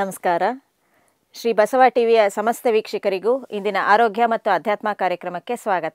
ನಮಸ್ಕಾರ ಶ್ರೀ ಬಸವ ಟಿವಿಯ ಸಮಸ್ತ ವೀಕ್ಷಕರಿಗೂ ಇಂದಿನ ಆರೋಗ್ಯ ಮತ್ತು ಅಧ್ಯಾತ್ಮ ಕಾರ್ಯಕ್ರಮಕ್ಕೆ ಸ್ವಾಗತ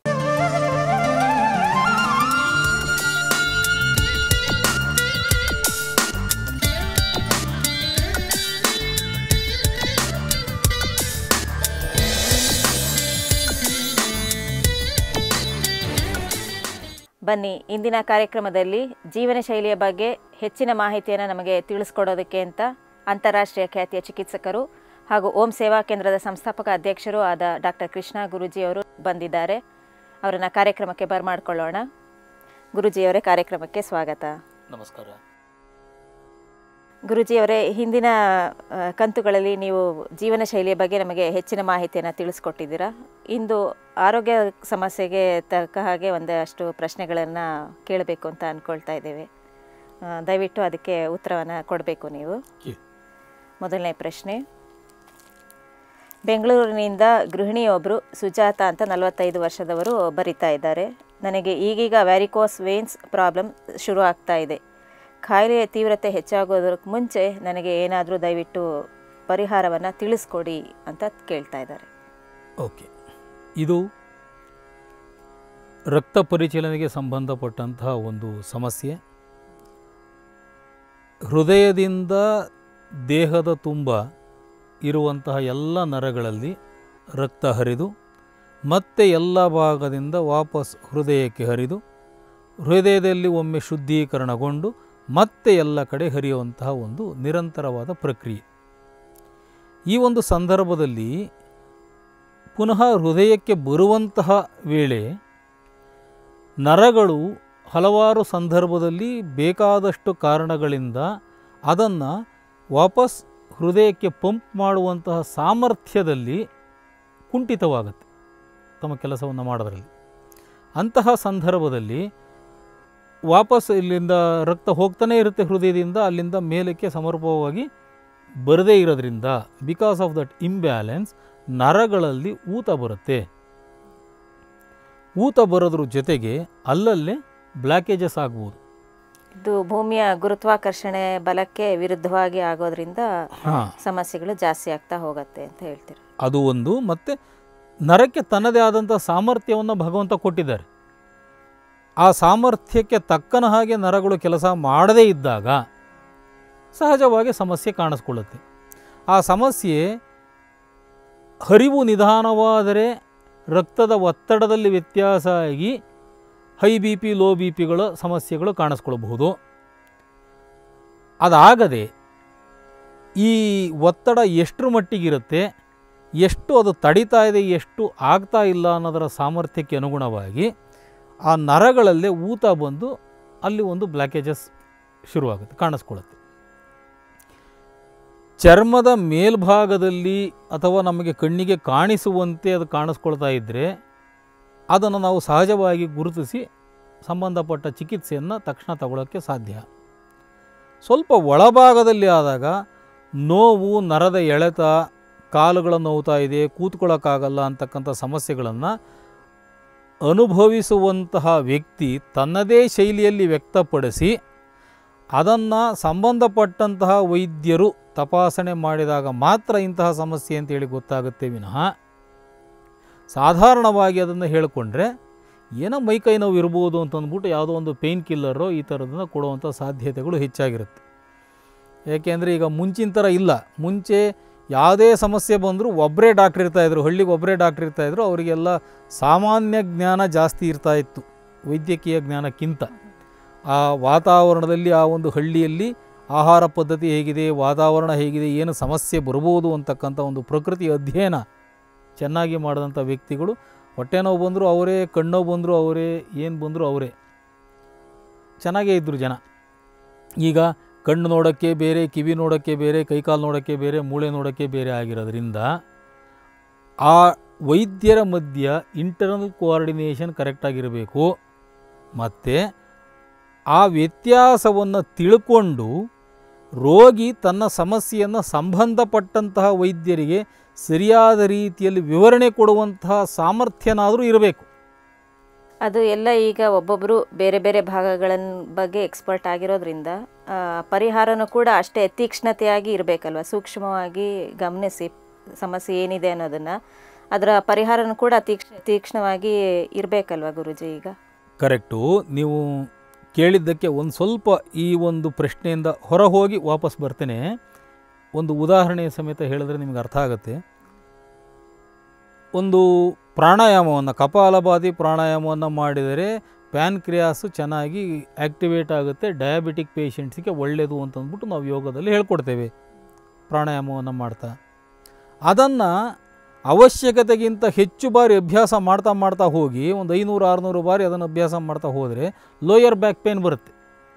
ಬನ್ನಿ ಇಂದಿನ ಕಾರ್ಯಕ್ರಮದಲ್ಲಿ ಜೀವನ ಶೈಲಿಯ ಬಗ್ಗೆ ಹೆಚ್ಚಿನ ಮಾಹಿತಿಯನ್ನು ನಮಗೆ ತಿಳಿಸ್ಕೊಡೋದಕ್ಕೆ ಅಂತ ಅಂತಾರಾಷ್ಟ್ರೀಯ ಖ್ಯಾತಿಯ ಚಿಕಿತ್ಸಕರು ಹಾಗೂ ಓಂ ಸೇವಾ ಕೇಂದ್ರದ ಸಂಸ್ಥಾಪಕ ಅಧ್ಯಕ್ಷರು ಆದ ಡಾಕ್ಟರ್ ಕೃಷ್ಣ ಗುರೂಜಿಯವರು ಬಂದಿದ್ದಾರೆ ಅವರನ್ನು ಕಾರ್ಯಕ್ರಮಕ್ಕೆ ಬರಮಾಡ್ಕೊಳ್ಳೋಣ ಗುರೂಜಿಯವರೇ ಕಾರ್ಯಕ್ರಮಕ್ಕೆ ಸ್ವಾಗತ ನಮಸ್ಕಾರ ಗುರೂಜಿಯವರೇ ಹಿಂದಿನ ಆ, ಕಂತುಗಳಲ್ಲಿ ನೀವು ಜೀವನ ಶೈಲಿಯ ಬಗ್ಗೆ ನಮಗೆ ಹೆಚ್ಚಿನ ಮಾಹಿತಿಯನ್ನು ತಿಳಿಸ್ಕೊಟ್ಟಿದ್ದೀರಾ ಇಂದು ಆರೋಗ್ಯ ಸಮಸ್ಯೆಗೆ ತಕ್ಕ ಹಾಗೆ ಒಂದಷ್ಟು ಪ್ರಶ್ನೆಗಳನ್ನು ಕೇಳಬೇಕು ಅಂತ ಅಂದ್ಕೊಳ್ತಾ ಇದ್ದೇವೆ ಆ, ದಯವಿಟ್ಟು ಅದಕ್ಕೆ ಉತ್ತರವನ್ನು ಕೊಡಬೇಕು ನೀವು ಮೊದಲನೇ ಪ್ರಶ್ನೆ ಬೆಂಗಳೂರಿನಿಂದ ಗೃಹಿಣಿಯೊಬ್ಬರು ಸುಜಾತ ಅಂತ ನಲವತ್ತೈದು ವರ್ಷದವರು ಬರಿತಾ ಇದ್ದಾರೆ ನನಗೆ ಈಗೀಗ ವ್ಯಾರಿಕೋಸ್ ವೇನ್ಸ್ ಪ್ರಾಬ್ಲಮ್ ಶುರು ಆಗ್ತಾ ಇದೆ ಕಾಯಿಲೆಯ ತೀವ್ರತೆ ಹೆಚ್ಚಾಗೋದಕ್ಕೆ ಮುಂಚೆ ನನಗೆ ಏನಾದರೂ ದಯವಿಟ್ಟು ಪರಿಹಾರವನ್ನು ತಿಳಿಸ್ಕೊಡಿ ಅಂತ ಕೇಳ್ತಾ ಇದ್ದಾರೆ ಓಕೆ ಇದು ರಕ್ತ ಪರಿಚಲನೆಗೆ ಸಂಬಂಧಪಟ್ಟಂತಹ ಒಂದು ಸಮಸ್ಯೆ ಹೃದಯದಿಂದ ದೇಹದ ತುಂಬ ಇರುವಂತಹ ಎಲ್ಲ ನರಗಳಲ್ಲಿ ರಕ್ತ ಹರಿದು ಮತ್ತೆ ಎಲ್ಲ ಭಾಗದಿಂದ ವಾಪಸ್ ಹೃದಯಕ್ಕೆ ಹರಿದು ಹೃದಯದಲ್ಲಿ ಒಮ್ಮೆ ಶುದ್ಧೀಕರಣಗೊಂಡು ಮತ್ತೆ ಎಲ್ಲ ಕಡೆ ಹರಿಯುವಂತಹ ಒಂದು ನಿರಂತರವಾದ ಪ್ರಕ್ರಿಯೆ ಈ ಒಂದು ಸಂದರ್ಭದಲ್ಲಿ ಪುನಃ ಹೃದಯಕ್ಕೆ ಬರುವಂತಹ ವೇಳೆ ನರಗಳು ಹಲವಾರು ಸಂದರ್ಭದಲ್ಲಿ ಬೇಕಾದಷ್ಟು ಕಾರಣಗಳಿಂದ ಅದನ್ನು ವಾಪಸ್ ಹೃದಯಕ್ಕೆ ಪಂಪ್ ಮಾಡುವಂತಹ ಸಾಮರ್ಥ್ಯದಲ್ಲಿ ಕುಂಠಿತವಾಗುತ್ತೆ ತಮ್ಮ ಕೆಲಸವನ್ನು ಮಾಡೋದ್ರಲ್ಲಿ ಅಂತಹ ಸಂದರ್ಭದಲ್ಲಿ ವಾಪಸ್ ಇಲ್ಲಿಂದ ರಕ್ತ ಹೋಗ್ತಾನೆ ಇರುತ್ತೆ ಹೃದಯದಿಂದ ಅಲ್ಲಿಂದ ಮೇಲಕ್ಕೆ ಸಮರ್ಪಕವಾಗಿ ಬರದೇ ಇರೋದ್ರಿಂದ ಬಿಕಾಸ್ ಆಫ್ ದಟ್ ಇಂಬ್ಯಾಲೆನ್ಸ್ ನರಗಳಲ್ಲಿ ಊತ ಬರುತ್ತೆ ಊತ ಬರೋದ್ರ ಜೊತೆಗೆ ಅಲ್ಲಲ್ಲೇ ಬ್ಲ್ಯಾಕೇಜಸ್ ಆಗ್ಬೋದು ಇದು ಭೂಮಿಯ ಗುರುತ್ವಾಕರ್ಷಣೆ ಬಲಕ್ಕೆ ವಿರುದ್ಧವಾಗಿ ಆಗೋದ್ರಿಂದ ಹಾಂ ಸಮಸ್ಯೆಗಳು ಜಾಸ್ತಿ ಆಗ್ತಾ ಹೋಗುತ್ತೆ ಅಂತ ಹೇಳ್ತೀರಿ ಅದು ಒಂದು ಮತ್ತು ನರಕ್ಕೆ ತನ್ನದೇ ಆದಂಥ ಸಾಮರ್ಥ್ಯವನ್ನು ಭಗವಂತ ಕೊಟ್ಟಿದ್ದಾರೆ ಆ ಸಾಮರ್ಥ್ಯಕ್ಕೆ ತಕ್ಕನ ಹಾಗೆ ನರಗಳು ಕೆಲಸ ಮಾಡದೇ ಇದ್ದಾಗ ಸಹಜವಾಗಿ ಸಮಸ್ಯೆ ಕಾಣಿಸ್ಕೊಳ್ಳುತ್ತೆ ಆ ಸಮಸ್ಯೆ ಹರಿವು ನಿಧಾನವಾದರೆ ರಕ್ತದ ಒತ್ತಡದಲ್ಲಿ ವ್ಯತ್ಯಾಸ ಆಗಿ high B P low B ಪಿಗಳ ಸಮಸ್ಯೆಗಳು ಕಾಣಿಸ್ಕೊಳ್ಬಹುದು ಅದಾಗದೆ ಈ ಒತ್ತಡ ಎಷ್ಟರ ಮಟ್ಟಿಗಿರುತ್ತೆ ಎಷ್ಟು ಅದು ತಡಿತಾ ಇದೆ ಎಷ್ಟು ಆಗ್ತಾ ಇಲ್ಲ ಅನ್ನೋದರ ಸಾಮರ್ಥ್ಯಕ್ಕೆ ಅನುಗುಣವಾಗಿ ಆ ನರಗಳಲ್ಲೇ ಊತ ಬಂದು ಅಲ್ಲಿ ಒಂದು ಬ್ಲ್ಯಾಕೇಜಸ್ ಶುರುವಾಗುತ್ತೆ ಕಾಣಿಸ್ಕೊಳ್ಳುತ್ತೆ ಚರ್ಮದ ಮೇಲ್ಭಾಗದಲ್ಲಿ ಅಥವಾ ನಮಗೆ ಕಣ್ಣಿಗೆ ಕಾಣಿಸುವಂತೆ ಅದು ಕಾಣಿಸ್ಕೊಳ್ತಾ ಇದ್ದರೆ ಅದನ್ನು ನಾವು ಸಹಜವಾಗಿ ಗುರುತಿಸಿ ಸಂಬಂಧಪಟ್ಟ ಚಿಕಿತ್ಸೆಯನ್ನು ತಕ್ಷಣ ತಗೊಳ್ಳೋಕ್ಕೆ ಸಾಧ್ಯ ಸ್ವಲ್ಪ ಒಳಭಾಗದಲ್ಲಿ ಆದಾಗ ನೋವು ನರದ ಎಳೆತ ಕಾಲುಗಳ ನೋವ್ತಾ ಇದೆ ಕೂತ್ಕೊಳ್ಳೋಕ್ಕಾಗಲ್ಲ ಅಂತಕ್ಕಂಥ ಸಮಸ್ಯೆಗಳನ್ನು ಅನುಭವಿಸುವಂತಹ ವ್ಯಕ್ತಿ ತನ್ನದೇ ಶೈಲಿಯಲ್ಲಿ ವ್ಯಕ್ತಪಡಿಸಿ ಅದನ್ನು ಸಂಬಂಧಪಟ್ಟಂತಹ ವೈದ್ಯರು ತಪಾಸಣೆ ಮಾಡಿದಾಗ ಮಾತ್ರ ಇಂತಹ ಸಮಸ್ಯೆ ಅಂತೇಳಿ ಗೊತ್ತಾಗುತ್ತೆ ವಿನಃ ಸಾಧಾರಣವಾಗಿ ಅದನ್ನು ಹೇಳಿಕೊಂಡ್ರೆ ಏನೋ ಮೈಕೈ ನೋವು ಇರ್ಬೋದು ಅಂತಂದ್ಬಿಟ್ಟು ಯಾವುದೋ ಒಂದು ಪೇಯ್ನ್ ಕಿಲ್ಲರು ಈ ಥರದನ್ನು ಕೊಡುವಂಥ ಸಾಧ್ಯತೆಗಳು ಹೆಚ್ಚಾಗಿರುತ್ತೆ ಏಕೆಂದರೆ ಈಗ ಮುಂಚಿನ ಥರ ಇಲ್ಲ ಮುಂಚೆ ಯಾವುದೇ ಸಮಸ್ಯೆ ಬಂದರೂ ಒಬ್ಬರೇ ಡಾಕ್ಟ್ರ್ ಇರ್ತಾಯಿದ್ರು ಹಳ್ಳಿಗೆ ಒಬ್ಬರೇ ಡಾಕ್ಟ್ರ್ ಇರ್ತಾಯಿದ್ರು ಅವರಿಗೆಲ್ಲ ಸಾಮಾನ್ಯ ಜ್ಞಾನ ಜಾಸ್ತಿ ಇರ್ತಾ ಇತ್ತು ವೈದ್ಯಕೀಯ ಜ್ಞಾನಕ್ಕಿಂತ ಆ ವಾತಾವರಣದಲ್ಲಿ ಆ ಒಂದು ಹಳ್ಳಿಯಲ್ಲಿ ಆಹಾರ ಪದ್ಧತಿ ಹೇಗಿದೆ ವಾತಾವರಣ ಹೇಗಿದೆ ಏನು ಸಮಸ್ಯೆ ಬರ್ಬೋದು ಅಂತಕ್ಕಂಥ ಒಂದು ಪ್ರಕೃತಿ ಅಧ್ಯಯನ ಚೆನ್ನಾಗಿ ಮಾಡಿದಂಥ ವ್ಯಕ್ತಿಗಳು ಹೊಟ್ಟೆ ನೋವು ಬಂದರೂ ಅವರೇ ಕಣ್ಣು ಬಂದರೂ ಅವರೇ ಏನು ಬಂದರೂ ಅವರೇ ಚೆನ್ನಾಗೇ ಇದ್ದರು ಜನ ಈಗ ಕಣ್ಣು ನೋಡೋಕ್ಕೆ ಬೇರೆ ಕಿವಿ ನೋಡೋಕ್ಕೆ ಬೇರೆ ಕೈಕಾಲು ನೋಡೋಕ್ಕೆ ಬೇರೆ ಮೂಳೆ ನೋಡೋಕ್ಕೆ ಬೇರೆ ಆಗಿರೋದ್ರಿಂದ ಆ ವೈದ್ಯರ ಮಧ್ಯ ಇಂಟರ್ನಲ್ ಕೋಆರ್ಡಿನೇಷನ್ ಕರೆಕ್ಟಾಗಿರಬೇಕು ಮತ್ತು ಆ ವ್ಯತ್ಯಾಸವನ್ನು ತಿಳ್ಕೊಂಡು ರೋಗಿ ತನ್ನ ಸಮಸ್ಯೆಯನ್ನು ಸಂಬಂಧಪಟ್ಟಂತಹ ವೈದ್ಯರಿಗೆ ಸರಿಯಾದ ರೀತಿಯಲ್ಲಿ ವಿವರಣೆ ಕೊಡುವಂತಹ ಸಾಮರ್ಥ್ಯನಾದರೂ ಇರಬೇಕು ಅದು ಎಲ್ಲ ಈಗ ಒಬ್ಬೊಬ್ಬರು ಬೇರೆ ಬೇರೆ ಭಾಗಗಳ ಬಗ್ಗೆ ಎಕ್ಸ್ಪರ್ಟ್ ಆಗಿರೋದ್ರಿಂದ ಆ, ಪರಿಹಾರನೂ ಕೂಡ ಅಷ್ಟೇ ತೀಕ್ಷ್ಣತೆಯಾಗಿ ಇರಬೇಕಲ್ವ ಸೂಕ್ಷ್ಮವಾಗಿ ಗಮನಿಸಿ ಸಮಸ್ಯೆ ಏನಿದೆ ಅನ್ನೋದನ್ನು ಅದರ ಪರಿಹಾರನೂ ಕೂಡ ತೀಕ್ಷ್ಣ ತೀಕ್ಷ್ಣವಾಗಿ ಇರಬೇಕಲ್ವ ಗುರುಜಿ ಈಗ ಕರೆಕ್ಟು ನೀವು ಕೇಳಿದ್ದಕ್ಕೆ ಒಂದು ಸ್ವಲ್ಪ ಈ ಒಂದು ಪ್ರಶ್ನೆಯಿಂದ ಹೊರ ಹೋಗಿ ವಾಪಸ್ ಬರ್ತೇನೆ ಒಂದು ಉದಾಹರಣೆ ಸಮೇತ ಹೇಳಿದ್ರೆ ನಿಮಗೆ ಅರ್ಥ ಆಗುತ್ತೆ ಒಂದು ಪ್ರಾಣಾಯಾಮವನ್ನು ಕಪಾಲಭಾತಿ ಪ್ರಾಣಾಯಾಮವನ್ನು ಮಾಡಿದರೆ ಪ್ಯಾನ್ಕ್ರಿಯಾಸು ಚೆನ್ನಾಗಿ ಆ್ಯಕ್ಟಿವೇಟ್ ಆಗುತ್ತೆ ಡಯಾಬಿಟಿಕ್ ಪೇಷಂಟ್ಸಿಗೆ ಒಳ್ಳೆಯದು ಅಂತಂದ್ಬಿಟ್ಟು ನಾವು ಯೋಗದಲ್ಲಿ ಹೇಳ್ಕೊಡ್ತೇವೆ ಪ್ರಾಣಾಯಾಮವನ್ನು ಮಾಡ್ತಾ ಅದನ್ನು ಅವಶ್ಯಕತೆಗಿಂತ ಹೆಚ್ಚು ಬಾರಿ ಅಭ್ಯಾಸ ಮಾಡ್ತಾ ಮಾಡ್ತಾ ಹೋಗಿ ಒಂದು ಐನೂರು ಆರುನೂರು ಬಾರಿ ಅದನ್ನು ಅಭ್ಯಾಸ ಮಾಡ್ತಾ ಹೋದರೆ ಲೋಯರ್ ಬ್ಯಾಕ್ ಪೇನ್ ಬರುತ್ತೆ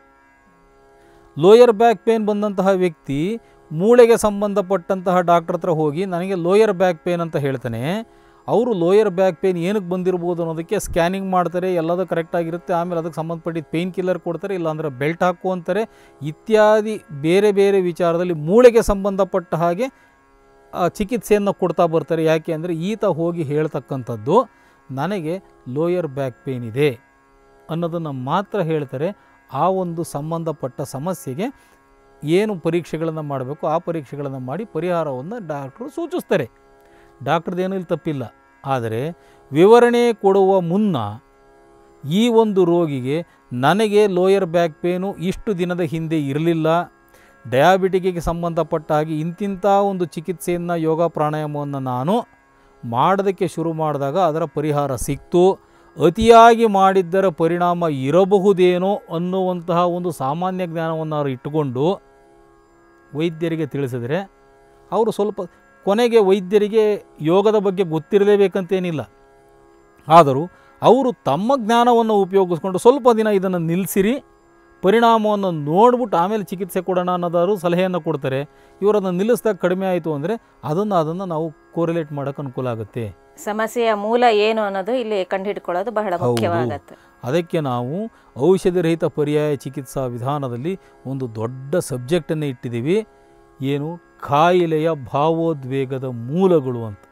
ಲೋಯರ್ ಬ್ಯಾಕ್ ಪೇನ್ ಬಂದಂತಹ ವ್ಯಕ್ತಿ ಮೂಳೆಗೆ ಸಂಬಂಧಪಟ್ಟಂತಹ ಡಾಕ್ಟ್ರ್ ಹತ್ರ ಹೋಗಿ ನನಗೆ ಲೋಯರ್ ಬ್ಯಾಕ್ ಪೇನ್ ಅಂತ ಹೇಳ್ತಾನೆ ಅವರು ಲೋಯರ್ ಬ್ಯಾಕ್ ಪೇನ್ ಏನಕ್ಕೆ ಬಂದಿರ್ಬೋದು ಅನ್ನೋದಕ್ಕೆ ಸ್ಕ್ಯಾನಿಂಗ್ ಮಾಡ್ತಾರೆ ಎಲ್ಲದೂ ಕರೆಕ್ಟಾಗಿರುತ್ತೆ ಆಮೇಲೆ ಅದಕ್ಕೆ ಸಂಬಂಧಪಟ್ಟಿದ್ದು ಪೇನ್ ಕಿಲ್ಲರ್ ಕೊಡ್ತಾರೆ ಇಲ್ಲಾಂದರೆ ಬೆಲ್ಟ್ ಹಾಕು ಅಂತಾರೆ ಇತ್ಯಾದಿ ಬೇರೆ ಬೇರೆ ವಿಚಾರದಲ್ಲಿ ಮೂಳೆಗೆ ಸಂಬಂಧಪಟ್ಟ ಹಾಗೆ ಆ, ಚಿಕಿತ್ಸೆಯನ್ನು ಕೊಡ್ತಾ ಬರ್ತಾರೆ ಯಾಕೆ ಅಂದರೆ ಈತ ಹೋಗಿ ಹೇಳ್ತಕ್ಕಂಥದ್ದು ನನಗೆ ಲೋಯರ್ ಬ್ಯಾಕ್ ಪೇನ್ ಇದೆ ಅನ್ನೋದನ್ನು ಮಾತ್ರ ಹೇಳ್ತಾರೆ ಆ ಒಂದು ಸಂಬಂಧಪಟ್ಟ ಸಮಸ್ಯೆಗೆ ಏನು ಪರೀಕ್ಷೆಗಳನ್ನು ಮಾಡಬೇಕು ಆ ಪರೀಕ್ಷೆಗಳನ್ನು ಮಾಡಿ ಪರಿಹಾರವನ್ನು ಡಾಕ್ಟ್ರು ಸೂಚಿಸ್ತಾರೆ ಡಾಕ್ಟ್ರದ್ದೇನೂ ಇಲ್ಲಿ ತಪ್ಪಿಲ್ಲ ಆದರೆ ವಿವರಣೆ ಕೊಡುವ ಮುನ್ನ ಈ ಒಂದು ರೋಗಿಗೆ ನನಗೆ ಲೋಯರ್ ಬ್ಯಾಕ್ ಪೇನು ಇಷ್ಟು ದಿನದ ಹಿಂದೆ ಇರಲಿಲ್ಲ ಡಯಾಬಿಟಿಕ್ಗೆ ಸಂಬಂಧಪಟ್ಟ ಹಾಗೆ ಇಂತಿಂಥ ಒಂದು ಚಿಕಿತ್ಸೆಯನ್ನು ಯೋಗ ಪ್ರಾಣಾಯಾಮವನ್ನು ನಾನು ಮಾಡೋದಕ್ಕೆ ಶುರು ಮಾಡಿದಾಗ ಅದರ ಪರಿಹಾರ ಸಿಕ್ತು ಅತಿಯಾಗಿ ಮಾಡಿದ್ದರ ಪರಿಣಾಮ ಇರಬಹುದೇನೋ ಅನ್ನುವಂತಹ ಒಂದು ಸಾಮಾನ್ಯ ಜ್ಞಾನವನ್ನು ಅವರು ಇಟ್ಟುಕೊಂಡು ವೈದ್ಯರಿಗೆ ತಿಳಿಸಿದರೆ ಅವರು ಸ್ವಲ್ಪ ಕೊನೆಗೆ ವೈದ್ಯರಿಗೆ ಯೋಗದ ಬಗ್ಗೆ ಗೊತ್ತಿರಲೇಬೇಕಂತೇನಿಲ್ಲ ಆದರೂ ಅವರು ತಮ್ಮ ಜ್ಞಾನವನ್ನು ಉಪಯೋಗಿಸ್ಕೊಂಡು ಸ್ವಲ್ಪ ದಿನ ಇದನ್ನು ನಿಲ್ಲಿಸಿರಿ ಪರಿಣಾಮವನ್ನು ನೋಡ್ಬಿಟ್ಟು ಆಮೇಲೆ ಚಿಕಿತ್ಸೆ ಕೊಡೋಣ ಅನ್ನೋದಾದ್ರು ಸಲಹೆಯನ್ನು ಕೊಡ್ತಾರೆ ಇವರು ಅದನ್ನು ನಿಲ್ಲಿಸಿದಾಗ ಕಡಿಮೆ ಆಯಿತು ಅಂದರೆ ಅದನ್ನು ಅದನ್ನು ನಾವು ಕೋರಿಲೇಟ್ ಮಾಡೋಕ್ಕೆ ಅನುಕೂಲ ಆಗುತ್ತೆ ಸಮಸ್ಯೆಯ ಮೂಲ ಏನು ಅನ್ನೋದು ಇಲ್ಲಿ ಕಂಡುಹಿಡ್ಕೊಳ್ಳೋದು ಬಹಳ ಹೌದು. ಮುಖ್ಯವಾಗತ್ತೆ ಅದಕ್ಕೆ ನಾವು ಔಷಧಿರಹಿತ ಪರ್ಯಾಯ ಚಿಕಿತ್ಸಾ ವಿಧಾನದಲ್ಲಿ ಒಂದು ದೊಡ್ಡ ಸಬ್ಜೆಕ್ಟನ್ನು ಇಟ್ಟಿದ್ದೀವಿ ಏನು ಕಾಯಿಲೆಯ ಭಾವೋದ್ವೇಗದ ಮೂಲಗಳು ಅಂತ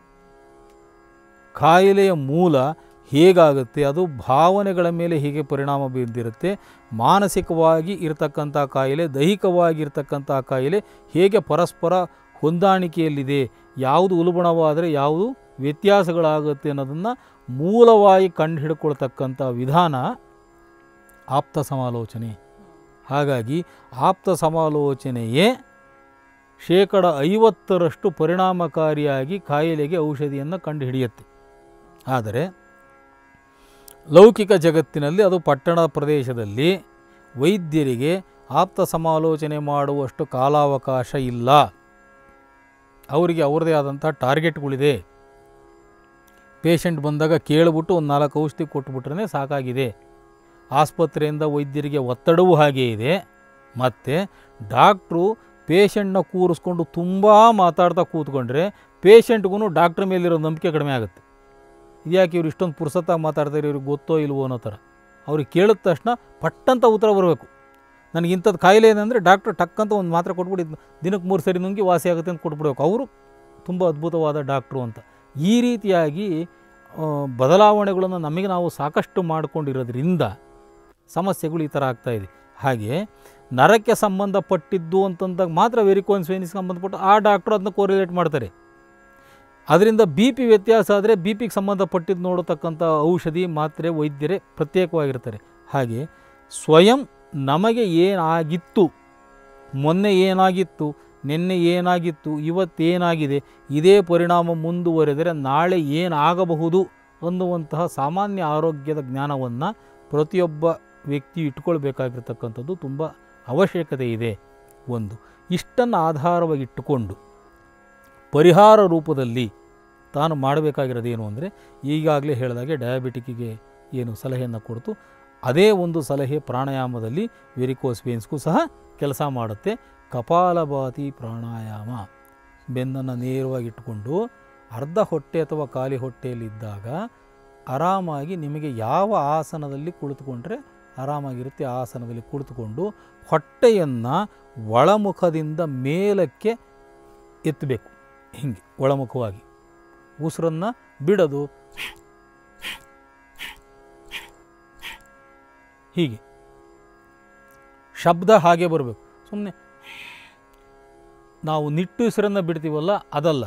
ಕಾಯಿಲೆಯ ಮೂಲ ಹೇಗಾಗುತ್ತೆ ಅದು ಭಾವನೆಗಳ ಮೇಲೆ ಹೇಗೆ ಪರಿಣಾಮ ಬೀರ್ದಿರುತ್ತೆ ಮಾನಸಿಕವಾಗಿ ಇರತಕ್ಕಂಥ ಕಾಯಿಲೆ ದೈಹಿಕವಾಗಿ ಇರತಕ್ಕಂಥ ಕಾಯಿಲೆ ಹೇಗೆ ಪರಸ್ಪರ ಹೊಂದಾಣಿಕೆಯಲ್ಲಿದೆ ಯಾವುದು ಉಲ್ಬಣವಾದರೆ ಯಾವುದು ವ್ಯತ್ಯಾಸಗಳಾಗುತ್ತೆ ಅನ್ನೋದನ್ನು ಮೂಲವಾಗಿ ಕಂಡುಹಿಡ್ಕೊಳ್ತಕ್ಕಂಥ ವಿಧಾನ ಆಪ್ತ ಸಮಾಲೋಚನೆ ಹಾಗಾಗಿ ಆಪ್ತ ಸಮಾಲೋಚನೆಯೇ ಶೇಕಡ ಐವತ್ತರಷ್ಟು ಪರಿಣಾಮಕಾರಿಯಾಗಿ ಕಾಯಿಲೆಗೆ ಔಷಧಿಯನ್ನು ಕಂಡುಹಿಡಿಯುತ್ತೆ ಆದರೆ ಲೌಕಿಕ ಜಗತ್ತಿನಲ್ಲಿ ಅದು ಪಟ್ಟಣದ ಪ್ರದೇಶದಲ್ಲಿ ವೈದ್ಯರಿಗೆ ಆಪ್ತ ಸಮಾಲೋಚನೆ ಮಾಡುವಷ್ಟು ಕಾಲಾವಕಾಶ ಇಲ್ಲ ಅವರಿಗೆ ಅವರದೇ ಆದಂಥ ಟಾರ್ಗೆಟ್ಗಳಿದೆ ಪೇಷಂಟ್ ಬಂದಾಗ ಕೇಳಿಬಿಟ್ಟು ಒಂದು ನಾಲ್ಕು ಔಷಧಿ ಕೊಟ್ಬಿಟ್ರೆ ಸಾಕಾಗಿದೆ ಆಸ್ಪತ್ರೆಯಿಂದ ವೈದ್ಯರಿಗೆ ಒತ್ತಡವೂ ಹಾಗೇ ಇದೆ ಮತ್ತು ಡಾಕ್ಟ್ರು ಪೇಷಂಟ್ನ ಕೂರಿಸ್ಕೊಂಡು ತುಂಬ ಮಾತಾಡ್ತಾ ಕೂತ್ಕೊಂಡ್ರೆ ಪೇಷಂಟ್ಗೂ ಡಾಕ್ಟ್ರ್ ಮೇಲಿರೋ ನಂಬಿಕೆ ಕಡಿಮೆ ಆಗುತ್ತೆ ಇದ್ಯಾಕೆ ಇವ್ರು ಇಷ್ಟೊಂದು ಪುರ್ಸತ್ತಾಗಿ ಮಾತಾಡ್ತಾರೆ ಇವ್ರಿಗೆ ಗೊತ್ತೋ ಇಲ್ವೋ ಅನ್ನೋ ಥರ ಅವ್ರಿಗೆ ಕೇಳಿದ ತಕ್ಷಣ ಪಟ್ಟಂತ ಉತ್ತರ ಬರಬೇಕು ನನಗೆ ಇಂಥದ್ದು ಕಾಯಿಲೆ ಏನಂದರೆ ಡಾಕ್ಟ್ರ್ ಟಕ್ಕಂತ ಒಂದು ಮಾತ್ರೆ ಕೊಟ್ಬಿಟ್ಟು ಇದ್ನ ದಿನಕ್ಕೆ ಮೂರು ಸರಿ ನುಂಗಿ ವಾಸಿ ಆಗುತ್ತೆ ಅಂತ ಕೊಟ್ಬಿಡ್ಬೇಕು ಅವರು ತುಂಬ ಅದ್ಭುತವಾದ ಡಾಕ್ಟ್ರು ಅಂತ ಈ ರೀತಿಯಾಗಿ ಆ, ಬದಲಾವಣೆಗಳನ್ನು ನಮಗೆ ನಾವು ಸಾಕಷ್ಟು ಮಾಡಿಕೊಂಡಿರೋದ್ರಿಂದ ಸಮಸ್ಯೆಗಳು ಈ ಥರ ಆಗ್ತಾಯಿದೆ ಹಾಗೆ ನರಕ್ಕೆ ಸಂಬಂಧಪಟ್ಟಿದ್ದು ಅಂತಂದಾಗ ಮಾತ್ರ ವೆರಿಕೋನ್ಸ್ ವೇನಿಸ್ಗೆ ಸಂಬಂಧಪಟ್ಟು ಆ ಡಾಕ್ಟ್ರು ಅದನ್ನ ಕೋರಿಲೇಟ್ ಮಾಡ್ತಾರೆ ಅದರಿಂದ ಬಿ ಪಿ ವ್ಯತ್ಯಾಸ ಆದರೆ ಬಿ ಪಿಗೆ ಸಂಬಂಧಪಟ್ಟಿದ್ದು ನೋಡತಕ್ಕಂಥ ಔಷಧಿ ಮಾತ್ರೆ ವೈದ್ಯರೇ ಪ್ರತ್ಯೇಕವಾಗಿರ್ತಾರೆ ಹಾಗೆ ಸ್ವಯಂ ನಮಗೆ ಏನಾಗಿತ್ತು ಮೊನ್ನೆ ಏನಾಗಿತ್ತು ನಿನ್ನೆ ಏನಾಗಿತ್ತು ಇವತ್ತೇನಾಗಿದೆ ಇದೇ ಪರಿಣಾಮ ಮುಂದುವರೆದರೆ ನಾಳೆ ಏನಾಗಬಹುದು ಅನ್ನುವಂತಹ ಸಾಮಾನ್ಯ ಆರೋಗ್ಯದ ಜ್ಞಾನವನ್ನು ಪ್ರತಿಯೊಬ್ಬ ವ್ಯಕ್ತಿ ಇಟ್ಕೊಳ್ಬೇಕಾಗಿರ್ತಕ್ಕಂಥದ್ದು ತುಂಬ ಅವಶ್ಯಕತೆ ಇದೆ ಒಂದು ಇಷ್ಟನ್ನು ಆಧಾರವಾಗಿಟ್ಟುಕೊಂಡು ಪರಿಹಾರ ರೂಪದಲ್ಲಿ ತಾನು ಮಾಡಬೇಕಾಗಿರೋದೇನು ಅಂದರೆ ಈಗಾಗಲೇ ಹೇಳಿದಾಗೆ ಡಯಾಬಿಟಿಕ್ಕಿಗೆ ಏನು ಸಲಹೆಯನ್ನು ಕೊಡ್ತು ಅದೇ ಒಂದು ಸಲಹೆ ಪ್ರಾಣಾಯಾಮದಲ್ಲಿ ವೆರಿಕೋಸ್ ವೇನ್ಸ್ಗೂ ಸಹ ಕೆಲಸ ಮಾಡುತ್ತೆ ಕಪಾಲಭಾತಿ ಪ್ರಾಣಾಯಾಮ ಬೆನ್ನನ್ನು ನೇರವಾಗಿ ಇಟ್ಕೊಂಡು ಅರ್ಧ ಹೊಟ್ಟೆ ಅಥವಾ ಖಾಲಿ ಹೊಟ್ಟೆಯಲ್ಲಿದ್ದಾಗ ಆರಾಮಾಗಿ ನಿಮಗೆ ಯಾವ ಆಸನದಲ್ಲಿ ಕುಳಿತುಕೊಂಡ್ರೆ ಆರಾಮಾಗಿರುತ್ತೆ ಆ ಆಸನದಲ್ಲಿ ಕುಳಿತುಕೊಂಡು ಹೊಟ್ಟೆಯನ್ನು ಒಳಮುಖದಿಂದ ಮೇಲಕ್ಕೆ ಎತ್ತಬೇಕು ಹಿಂಗೆ ಒಳಮುಖವಾಗಿ ಉಸಿರನ್ನು ಬಿಡೋದು ಹೀಗೆ ಶಬ್ದ ಹಾಗೆ ಬರಬೇಕು ಸುಮ್ಮನೆ ನಾವು ನಿಟ್ಟುಸಿರನ್ನು ಬಿಡ್ತೀವಲ್ಲ ಅದಲ್ಲ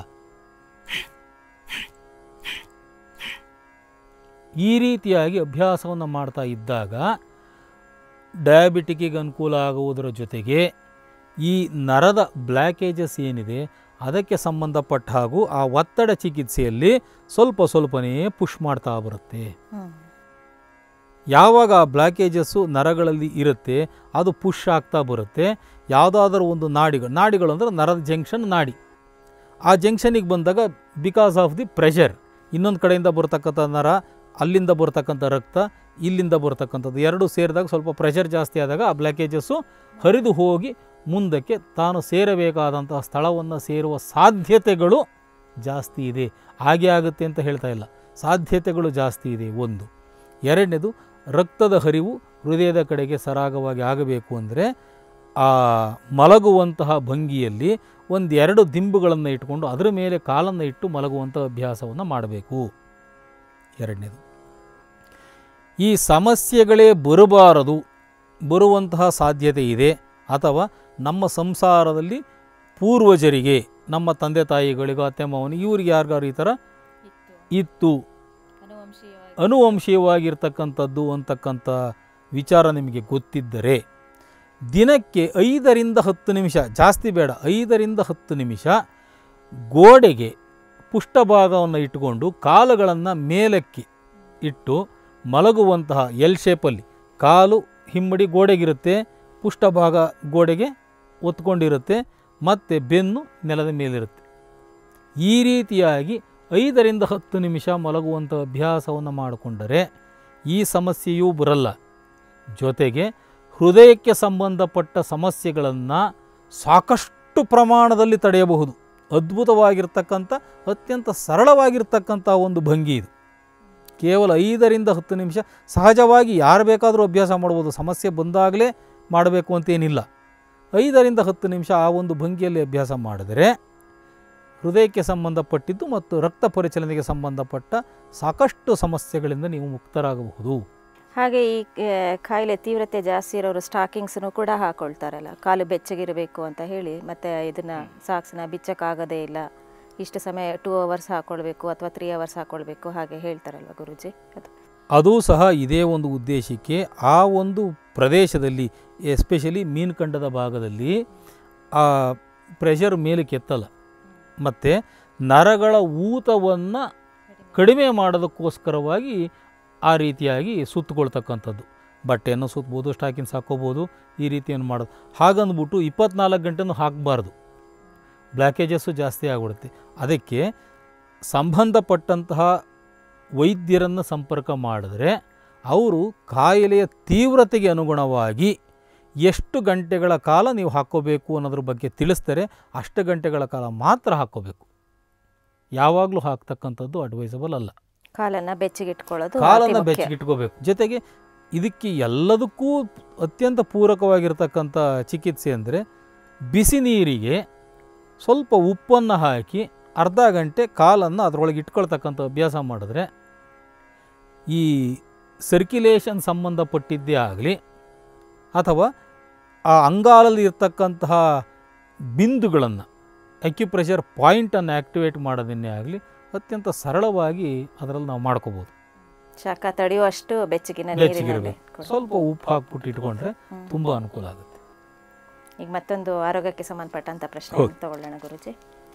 ಈ ರೀತಿಯಾಗಿ ಅಭ್ಯಾಸವನ್ನು ಮಾಡ್ತಾ ಇದ್ದಾಗ ಡಯಾಬಿಟಿಕ್ಕಿಗೆ ಅನುಕೂಲ ಆಗುವುದರ ಜೊತೆಗೆ ಈ ನರದ ಬ್ಲ್ಯಾಕೇಜಸ್ ಏನಿದೆ ಅದಕ್ಕೆ ಸಂಬಂಧಪಟ್ಟ ಹಾಗೂ ಆ ಒತ್ತಡ ಚಿಕಿತ್ಸೆಯಲ್ಲಿ ಸ್ವಲ್ಪ ಸ್ವಲ್ಪನೇ ಪುಷ್ ಮಾಡ್ತಾ ಬರುತ್ತೆ ಹ್ಮ್. ಯಾವಾಗ ಆ ಬ್ಲ್ಯಾಕೇಜಸ್ಸು ನರಗಳಲ್ಲಿ ಇರುತ್ತೆ ಅದು ಪುಷ್ ಆಗ್ತಾ ಬರುತ್ತೆ ಯಾವುದಾದ್ರೂ ಒಂದು ನಾಡಿಗಳು ನಾಡಿಗಳು ಅಂದರೆ ನರದ ಜಂಕ್ಷನ್ ನಾಡಿ ಆ ಜಂಕ್ಷನಿಗೆ ಬಂದಾಗ ಬಿಕಾಸ್ ಆಫ್ ದಿ ಪ್ರೆಷರ್ ಇನ್ನೊಂದು ಕಡೆಯಿಂದ ಬರ್ತಕ್ಕಂಥ ನರ ಅಲ್ಲಿಂದ ಬರ್ತಕ್ಕಂಥ ರಕ್ತ ಇಲ್ಲಿಂದ ಬರ್ತಕ್ಕಂಥದ್ದು ಎರಡು ಸೇರಿದಾಗ ಸ್ವಲ್ಪ ಪ್ರೆಷರ್ ಜಾಸ್ತಿ ಆದಾಗ ಆ ಬ್ಲ್ಯಾಕೇಜಸ್ಸು ಹರಿದು ಹೋಗಿ ಮುಂದಕ್ಕೆ ತಾನು ಸೇರಬೇಕಾದಂತಹ ಸ್ಥಳವನ್ನು ಸೇರುವ ಸಾಧ್ಯತೆಗಳು ಜಾಸ್ತಿ ಇದೆ ಹಾಗೆ ಆಗುತ್ತೆ ಅಂತ ಹೇಳ್ತಾ ಇಲ್ಲ ಸಾಧ್ಯತೆಗಳು ಜಾಸ್ತಿ ಇದೆ ಒಂದು ಎರಡನೇದು ರಕ್ತದ ಹರಿವು ಹೃದಯದ ಕಡೆಗೆ ಸರಾಗವಾಗಿ ಆಗಬೇಕು ಅಂದರೆ ಆ ಮಲಗುವಂತಹ ಭಂಗಿಯಲ್ಲಿ ಒಂದೆರಡು ದಿಂಬುಗಳನ್ನು ಇಟ್ಕೊಂಡು ಅದರ ಮೇಲೆ ಕಾಲನ್ನು ಇಟ್ಟು ಮಲಗುವಂಥ ಅಭ್ಯಾಸವನ್ನು ಮಾಡಬೇಕು ಎರಡನೇದು ಈ ಸಮಸ್ಯೆಗಳೇ ಬರಬಾರದು ಬರುವಂತಹ ಸಾಧ್ಯತೆ ಇದೆ ಅಥವಾ ನಮ್ಮ ಸಂಸಾರದಲ್ಲಿ ಪೂರ್ವಜರಿಗೆ ನಮ್ಮ ತಂದೆ ತಾಯಿಗಳಿಗೋ ಅತ್ತೆ ಮಾವನಿಗೆ ಇವ್ರಿಗೆ ಯಾರಿಗಾರು ಈ ಥರ ಇತ್ತು ಅನುವಂಶೀಯವಾಗಿರ್ತಕ್ಕಂಥದ್ದು ಅಂತಕ್ಕಂಥ ವಿಚಾರ ನಿಮಗೆ ಗೊತ್ತಿದ್ದರೆ ದಿನಕ್ಕೆ ಐದರಿಂದ ಹತ್ತು ನಿಮಿಷ ಜಾಸ್ತಿ ಬೇಡ ಐದರಿಂದ ಹತ್ತು ನಿಮಿಷ ಗೋಡೆಗೆ ಪುಷ್ಟಭಾಗವನ್ನು ಇಟ್ಟುಕೊಂಡು ಕಾಲುಗಳನ್ನು ಮೇಲಕ್ಕೆ ಇಟ್ಟು ಮಲಗುವಂತಹ ಎಲ್ ಶೇಪಲ್ಲಿ ಕಾಲು ಹಿಮ್ಮಡಿ ಗೋಡೆಗಿರುತ್ತೆ ಪುಷ್ಟಭಾಗ ಗೋಡೆಗೆ ಒತ್ಕೊಂಡಿರುತ್ತೆ ಮತ್ತು ಬೆನ್ನು ನೆಲದ ಮೇಲಿರುತ್ತೆ ಈ ರೀತಿಯಾಗಿ ಐದರಿಂದ ಹತ್ತು ನಿಮಿಷ ಮಲಗುವಂಥ ಅಭ್ಯಾಸವನ್ನು ಮಾಡಿಕೊಂಡರೆ ಈ ಸಮಸ್ಯೆಯೂ ಬರಲ್ಲ ಜೊತೆಗೆ ಹೃದಯಕ್ಕೆ ಸಂಬಂಧಪಟ್ಟ ಸಮಸ್ಯೆಗಳನ್ನು ಸಾಕಷ್ಟು ಪ್ರಮಾಣದಲ್ಲಿ ತಡೆಯಬಹುದು ಅದ್ಭುತವಾಗಿರ್ತಕ್ಕಂಥ ಅತ್ಯಂತ ಸರಳವಾಗಿರ್ತಕ್ಕಂಥ ಒಂದು ಭಂಗಿ ಇದು ಕೇವಲ ಐದರಿಂದ ಹತ್ತು ನಿಮಿಷ ಸಹಜವಾಗಿ ಯಾರು ಬೇಕಾದರೂ ಅಭ್ಯಾಸ ಮಾಡ್ಬೋದು ಸಮಸ್ಯೆ ಬಂದಾಗಲೇ ಮಾಡಬೇಕು ಅಂತೇನಿಲ್ಲ ಐದರಿಂದ ಹತ್ತು ನಿಮಿಷ ಆ ಒಂದು ಭಂಗಿಯಲ್ಲಿ ಅಭ್ಯಾಸ ಮಾಡಿದರೆ ಹೃದಯಕ್ಕೆ ಸಂಬಂಧಪಟ್ಟಿದ್ದು ಮತ್ತು ರಕ್ತ ಪರಿಚಲನೆಗೆ ಸಂಬಂಧಪಟ್ಟ ಸಾಕಷ್ಟು ಸಮಸ್ಯೆಗಳಿಂದ ನೀವು ಮುಕ್ತರಾಗಬಹುದು ಹಾಗೆ ಈ ಆ, ಕಾಯಿಲೆ ತೀವ್ರತೆ ಜಾಸ್ತಿ ಇರೋರು ಸ್ಟಾಕಿಂಗ್ಸ್ನು ಕೂಡ ಹಾಕೊಳ್ತಾರಲ್ಲ ಕಾಲು ಬೆಚ್ಚಗಿರಬೇಕು ಅಂತ ಹೇಳಿ ಮತ್ತೆ ಇದನ್ನ ಸಾಕ್ಸ್ನ ಬಿಚ್ಚಕ್ಕಾಗದೇ ಇಲ್ಲ ಇಷ್ಟು ಸಮಯ ಟೂ ಅವರ್ಸ್ ಹಾಕೊಳ್ಬೇಕು ಅಥವಾ ತ್ರೀ ಅವರ್ಸ್ ಹಾಕೊಳ್ಬೇಕು ಹಾಗೆ ಹೇಳ್ತಾರಲ್ವ ಗುರುಜಿ ಅದು ಅದೂ ಸಹ ಇದೇ ಒಂದು ಉದ್ದೇಶಕ್ಕೆ ಆ ಒಂದು ಪ್ರದೇಶದಲ್ಲಿ ಎಸ್ಪೆಷಲಿ ಮೀನುಖಂಡದ ಭಾಗದಲ್ಲಿ ಆ ಪ್ರೆಷರ್ ಮೇಲಕ್ಕೆ ಎತ್ತಲ್ಲ ಮತ್ತು ನರಗಳ ಊತವನ್ನು ಕಡಿಮೆ ಮಾಡೋದಕ್ಕೋಸ್ಕರವಾಗಿ ಆ ರೀತಿಯಾಗಿ ಸುತ್ತಕೊಳ್ತಕ್ಕಂಥದ್ದು ಬಟ್ಟೆಯನ್ನು ಸುತ್ತಬೋದು ಸ್ಟಾಕಿನ್ಸ್ ಹಾಕ್ಕೋಬೋದು ಈ ರೀತಿಯನ್ನು ಮಾಡೋದು ಹಾಗಂದ್ಬಿಟ್ಟು ಇಪ್ಪತ್ನಾಲ್ಕು ಗಂಟೆನೂ ಹಾಕಬಾರ್ದು ಬ್ಲ್ಯಾಕೇಜಸ್ಸು ಜಾಸ್ತಿ ಆಗಿಬಿಡುತ್ತೆ ಅದಕ್ಕೆ ಸಂಬಂಧಪಟ್ಟಂತಹ ವೈದ್ಯರನ್ನು ಸಂಪರ್ಕ ಮಾಡಿದ್ರೆ ಅವರು ಕಾಯಿಲೆಯ ತೀವ್ರತೆಗೆ ಅನುಗುಣವಾಗಿ ಎಷ್ಟು ಗಂಟೆಗಳ ಕಾಲ ನೀವು ಹಾಕ್ಕೋಬೇಕು ಅನ್ನೋದ್ರ ಬಗ್ಗೆ ತಿಳಿಸ್ತಾರೆ ಅಷ್ಟು ಗಂಟೆಗಳ ಕಾಲ ಮಾತ್ರ ಹಾಕ್ಕೋಬೇಕು ಯಾವಾಗಲೂ ಹಾಕ್ತಕ್ಕಂಥದ್ದು ಅಡ್ವೈಸಬಲ್ ಅಲ್ಲ ಕಾಲನ್ನ ಬೆಚ್ಚಗಿಟ್ಕೊಳ್ಳೋದು ಅತಿ ಕಾಲನ್ನು ಮುಖ್ಯ. ಬೆಚ್ಚಗಿಟ್ಕೋಬೇಕು ಜೊತೆಗೆ ಇದಕ್ಕೆ ಎಲ್ಲದಕ್ಕೂ ಅತ್ಯಂತ ಪೂರಕವಾಗಿರ್ತಕ್ಕಂಥ ಚಿಕಿತ್ಸೆ ಅಂದರೆ ಬಿಸಿ ನೀರಿಗೆ ಸ್ವಲ್ಪ ಉಪ್ಪನ್ನು ಹಾಕಿ ಅರ್ಧ ಗಂಟೆ ಕಾಲನ್ನು ಅದರೊಳಗೆ ಇಟ್ಕೊಳ್ತಕ್ಕಂಥ ಅಭ್ಯಾಸ ಮಾಡಿದ್ರೆ ಈ ಸರ್ಕ್ಯುಲೇಷನ್ ಸಂಬಂಧಪಟ್ಟಿದ್ದೇ ಆಗಲಿ ಅಥವಾ ಆ ಅಂಗಾಲಲ್ಲಿ ಇರ್ತಕ್ಕಂತಹ ಬಿಂದುಗಳನ್ನು ಅಕ್ಯುಪ್ರೆಷರ್ ಪಾಯಿಂಟನ್ನು ಆ್ಯಕ್ಟಿವೇಟ್ ಮಾಡೋದನ್ನೇ ಆಗಲಿ ಅತ್ಯಂತ ಸರಳವಾಗಿ ಅದರಲ್ಲಿ ನಾವು ಮಾಡ್ಕೋಬೋದು ಶಾಖ ತಡೆಯುವಷ್ಟು ಬೆಚ್ಚಗಿನ ನೀರಿನಲ್ಲಿ ಬೆಚ್ಚಗಿರಬೇಕು ಇಟ್ಕೊಂಡು. ಸ್ವಲ್ಪ ಉಪ್ಪು ಹಾಕ್ಬಿಟ್ಟು ಇಟ್ಕೊಂಡ್ರೆ ಹ್ಮ್. ತುಂಬ ಅನುಕೂಲ ಆಗುತ್ತೆ ಈಗ ಮತ್ತೊಂದು ಆರೋಗ್ಯಕ್ಕೆ ಸಂಬಂಧಪಟ್ಟಂತ ಪ್ರಶ್ನೆ ಹೌದು. ತಗೊಳ್ಳೋಣ ಗುರುಜಿ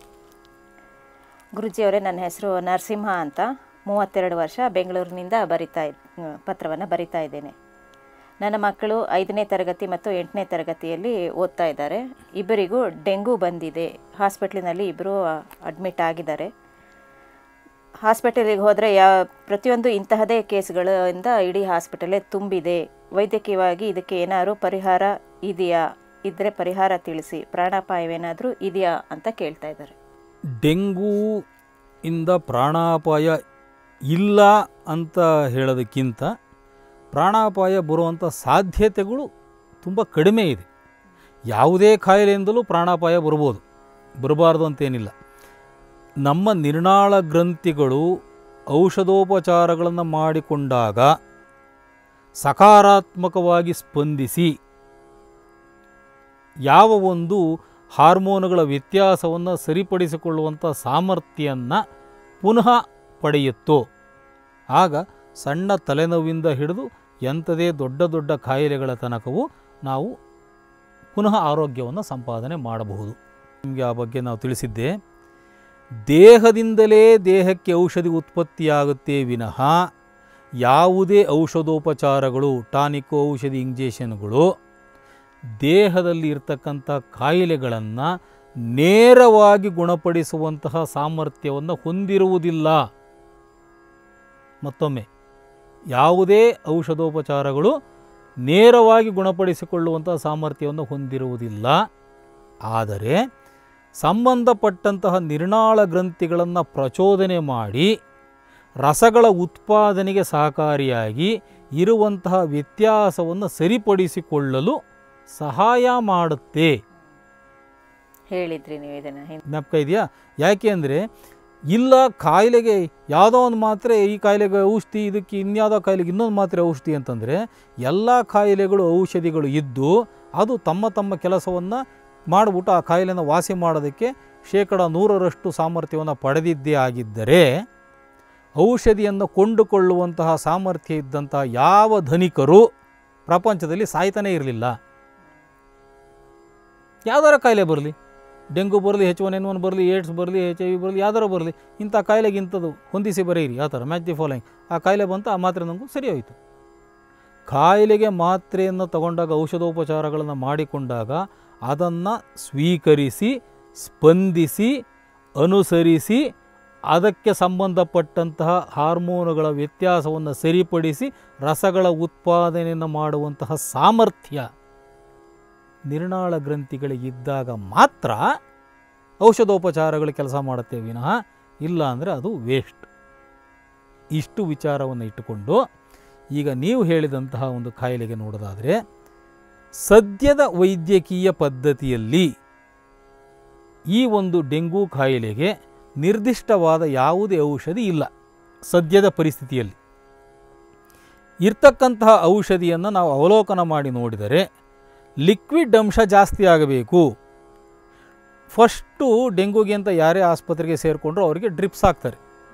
ಗುರುಜಿ ಅವರೇ ನನ್ನ ಹೆಸರು ನರಸಿಂಹ ಅಂತ ಮೂವತ್ತೆರಡು ವರ್ಷ ಬೆಂಗಳೂರಿನಿಂದ ಬರಿತಾ ಇದ್ ಪತ್ರವನ್ನು ಬರಿತಾ ಇದ್ದೇನೆ ನನ್ನ ಮಕ್ಕಳು ಐದನೇ ತರಗತಿ ಮತ್ತು ಎಂಟನೇ ತರಗತಿಯಲ್ಲಿ ಓದ್ತಾ ಇದ್ದಾರೆ ಇಬ್ಬರಿಗೂ ಡೆಂಗು ಬಂದಿದೆ ಹಾಸ್ಪಿಟ್ಲಿನಲ್ಲಿ ಇಬ್ಬರು ಅಡ್ಮಿಟ್ ಆಗಿದ್ದಾರೆ ಹಾಸ್ಪಿಟಲಿಗೆ ಹೋದರೆ ಯಾ ಪ್ರತಿಯೊಂದು ಇಂತಹದೇ ಕೇಸ್ಗಳಿಂದ ಇಡೀ ಹಾಸ್ಪಿಟಲೇ ತುಂಬಿದೆ ವೈದ್ಯಕೀಯವಾಗಿ ಇದಕ್ಕೆ ಏನಾದರೂ ಪರಿಹಾರ ಇದೆಯಾ ಇದ್ದರೆ ಪರಿಹಾರ ತಿಳಿಸಿ ಪ್ರಾಣಾಪಾಯವೇನಾದರೂ ಇದೆಯಾ ಅಂತ ಕೇಳ್ತಾ ಇದ್ದಾರೆ ಡೆಂಗೂ ಇಂದ ಪ್ರಾಣಾಪಾಯ ಇಲ್ಲ ಅಂತ ಹೇಳೋದಕ್ಕಿಂತ ಪ್ರಾಣಾಪಾಯ ಬರುವಂಥ ಸಾಧ್ಯತೆಗಳು ತುಂಬ ಕಡಿಮೆ ಇದೆ ಯಾವುದೇ ಕಾಯಿಲೆಯಿಂದಲೂ ಪ್ರಾಣಾಪಾಯ ಬರ್ಬೋದು ಬರಬಾರ್ದು ಅಂತೇನಿಲ್ಲ ನಮ್ಮ ನಿರ್ನಾಳ ಗ್ರಂಥಿಗಳು ಔಷಧೋಪಚಾರಗಳನ್ನು ಮಾಡಿಕೊಂಡಾಗ ಸಕಾರಾತ್ಮಕವಾಗಿ ಸ್ಪಂದಿಸಿ ಯಾವ ಒಂದು ಹಾರ್ಮೋನುಗಳ ವ್ಯತ್ಯಾಸವನ್ನು ಸರಿಪಡಿಸಿಕೊಳ್ಳುವಂಥ ಸಾಮರ್ಥ್ಯವನ್ನು ಪುನಃ ಪಡೆಯುತ್ತೋ ಆಗ ಸಣ್ಣ ತಲೆನೋವಿಂದ ಹಿಡಿದು ಎಂಥದೇ ದೊಡ್ಡ ದೊಡ್ಡ ಕಾಯಿಲೆಗಳ ತನಕವೂ ನಾವು ಪುನಃ ಆರೋಗ್ಯವನ್ನು ಸಂಪಾದನೆ ಮಾಡಬಹುದು ನಿಮಗೆ ಆ ಬಗ್ಗೆ ನಾವು ತಿಳಿಸಿದ್ದೆ ದೇಹದಿಂದಲೇ ದೇಹಕ್ಕೆ ಔಷಧಿ ಉತ್ಪತ್ತಿಯಾಗುತ್ತೆ ವಿನಃ ಯಾವುದೇ ಔಷಧೋಪಚಾರಗಳು ಟಾನಿಕ್ಕು ಔಷಧಿ ಇಂಜೆಕ್ಷನ್ಗಳು ದೇಹದಲ್ಲಿ ಇರ್ತಕ್ಕಂಥ ಕಾಯಿಲೆಗಳನ್ನು ನೇರವಾಗಿ ಗುಣಪಡಿಸುವಂತಹ ಸಾಮರ್ಥ್ಯವನ್ನು ಹೊಂದಿರುವುದಿಲ್ಲ ಮತ್ತೊಮ್ಮೆ ಯಾವುದೇ ಔಷಧೋಪಚಾರಗಳು ನೇರವಾಗಿ ಗುಣಪಡಿಸಿಕೊಳ್ಳುವಂತಹ ಸಾಮರ್ಥ್ಯವನ್ನು ಹೊಂದಿರುವುದಿಲ್ಲ ಆದರೆ ಸಂಬಂಧಪಟ್ಟಂತಹ ನಿರ್ನಾಳ ಗ್ರಂಥಿಗಳನ್ನು ಪ್ರಚೋದನೆ ಮಾಡಿ ರಸಗಳ ಉತ್ಪಾದನೆಗೆ ಸಹಕಾರಿಯಾಗಿ ಇರುವಂತಹ ವ್ಯತ್ಯಾಸವನ್ನು ಸರಿಪಡಿಸಿಕೊಳ್ಳಲು ಸಹಾಯ ಮಾಡುತ್ತೆ ಹೇಳಿದ್ರಿ ನೀವು ಇದನ್ನು ಹಿಂದೆ ಜ್ಞಾಪಕ ಇದೆಯಾ ಯಾಕೆ ಅಂದರೆ ಇಲ್ಲ ಕಾಯಿಲೆಗೆ ಯಾವುದೋ ಒಂದು ಮಾತ್ರೆ ಈ ಕಾಯಿಲೆಗೆ ಔಷಧಿ ಇದಕ್ಕೆ ಇನ್ಯಾವುದೋ ಕಾಯಿಲೆಗೆ ಇನ್ನೊಂದು ಮಾತ್ರೆ ಔಷಧಿ ಅಂತಂದರೆ ಎಲ್ಲ ಕಾಯಿಲೆಗಳು ಔಷಧಿಗಳು ಇದ್ದು ಅದು ತಮ್ಮ ತಮ್ಮ ಕೆಲಸವನ್ನು ಮಾಡಿಬಿಟ್ಟು ಆ ಕಾಯಿಲೆನ ವಾಸಿ ಮಾಡೋದಕ್ಕೆ ಶೇಕಡ ನೂರರಷ್ಟು ಸಾಮರ್ಥ್ಯವನ್ನು ಪಡೆದಿದ್ದೇ ಆಗಿದ್ದರೆ ಔಷಧಿಯನ್ನು ಕೊಂಡುಕೊಳ್ಳುವಂತಹ ಸಾಮರ್ಥ್ಯ ಇದ್ದಂತಹ ಯಾವ ಧನಿಕರು ಪ್ರಪಂಚದಲ್ಲಿ ಸಾಯ್ತಾನೇ ಇರಲಿಲ್ಲ ಯಾವ್ದಾರ ಕಾಯಿಲೆ ಬರಲಿ ಡೆಂಗು ಬರಲಿ ಹೆಚ್ ಒನ್ ಎನ್ ಒನ್ ಬರಲಿ ಏಡ್ಸ್ ಬರಲಿ ಎಚ್ ಐ ವಿ ಬರಲಿ ಯಾವ್ದಾರ ಬರಲಿ ಇಂಥ ಕಾಯಿಲೆಗೆ ಇಂಥದ್ದು ಹೊಂದಿಸಿ ಬರೀರಿ ಆ ಥರ ಮ್ಯಾಚ್ ದಿ ಫಾಲೋಯಿಂಗ್ ಆ ಕಾಯಿಲೆ ಬಂತು ಆ ಮಾತ್ರೆ ನನಗೂ ಸರಿ ಹೋಯಿತು ಕಾಯಿಲೆಗೆ ಮಾತ್ರೆಯನ್ನು ತಗೊಂಡಾಗ ಔಷಧೋಪಚಾರಗಳನ್ನು ಮಾಡಿಕೊಂಡಾಗ ಅದನ್ನು ಸ್ವೀಕರಿಸಿ ಸ್ಪಂದಿಸಿ ಅನುಸರಿಸಿ ಅದಕ್ಕೆ ಸಂಬಂಧಪಟ್ಟಂತಹ ಹಾರ್ಮೋನುಗಳ ವ್ಯತ್ಯಾಸವನ್ನು ಸರಿಪಡಿಸಿ ರಸಗಳ ಉತ್ಪಾದನೆಯನ್ನು ಮಾಡುವಂತಹ ಸಾಮರ್ಥ್ಯ ನಿರ್ನಾಳ ಗ್ರಂಥಿಗಳಿಗಿದ್ದಾಗ ಮಾತ್ರ ಔಷಧೋಪಚಾರಗಳು ಕೆಲಸ ಮಾಡುತ್ತೆ ವಿನಃ ಇಲ್ಲ ಅಂದರೆ ಅದು ವೇಸ್ಟ್ ಇಷ್ಟು ವಿಚಾರವನ್ನು ಇಟ್ಟುಕೊಂಡು ಈಗ ನೀವು ಹೇಳಿದಂತಹ ಒಂದು ಕಾಯಿಲೆಗೆ ನೋಡೋದಾದರೆ ಸದ್ಯದ ವೈದ್ಯಕೀಯ ಪದ್ಧತಿಯಲ್ಲಿ ಈ ಒಂದು ಡೆಂಗೂ ಕಾಯಿಲೆಗೆ ನಿರ್ದಿಷ್ಟವಾದ ಯಾವುದೇ ಔಷಧಿ ಇಲ್ಲ ಸದ್ಯದ ಪರಿಸ್ಥಿತಿಯಲ್ಲಿ ಇರ್ತಕ್ಕಂತಹ ಔಷಧಿಯನ್ನು ನಾವು ಅವಲೋಕನ ಮಾಡಿ ನೋಡಿದರೆ ಲಿಕ್ವಿಡ್ ಅಂಶ ಜಾಸ್ತಿ ಆಗಬೇಕು ಫಸ್ಟು ಡೆಂಗೂಗೆ ಅಂತ ಯಾರೇ ಆಸ್ಪತ್ರೆಗೆ ಸೇರಿಕೊಂಡ್ರು ಅವರಿಗೆ ಡ್ರಿಪ್ಸ್ ಹಾಕ್ತಾರೆ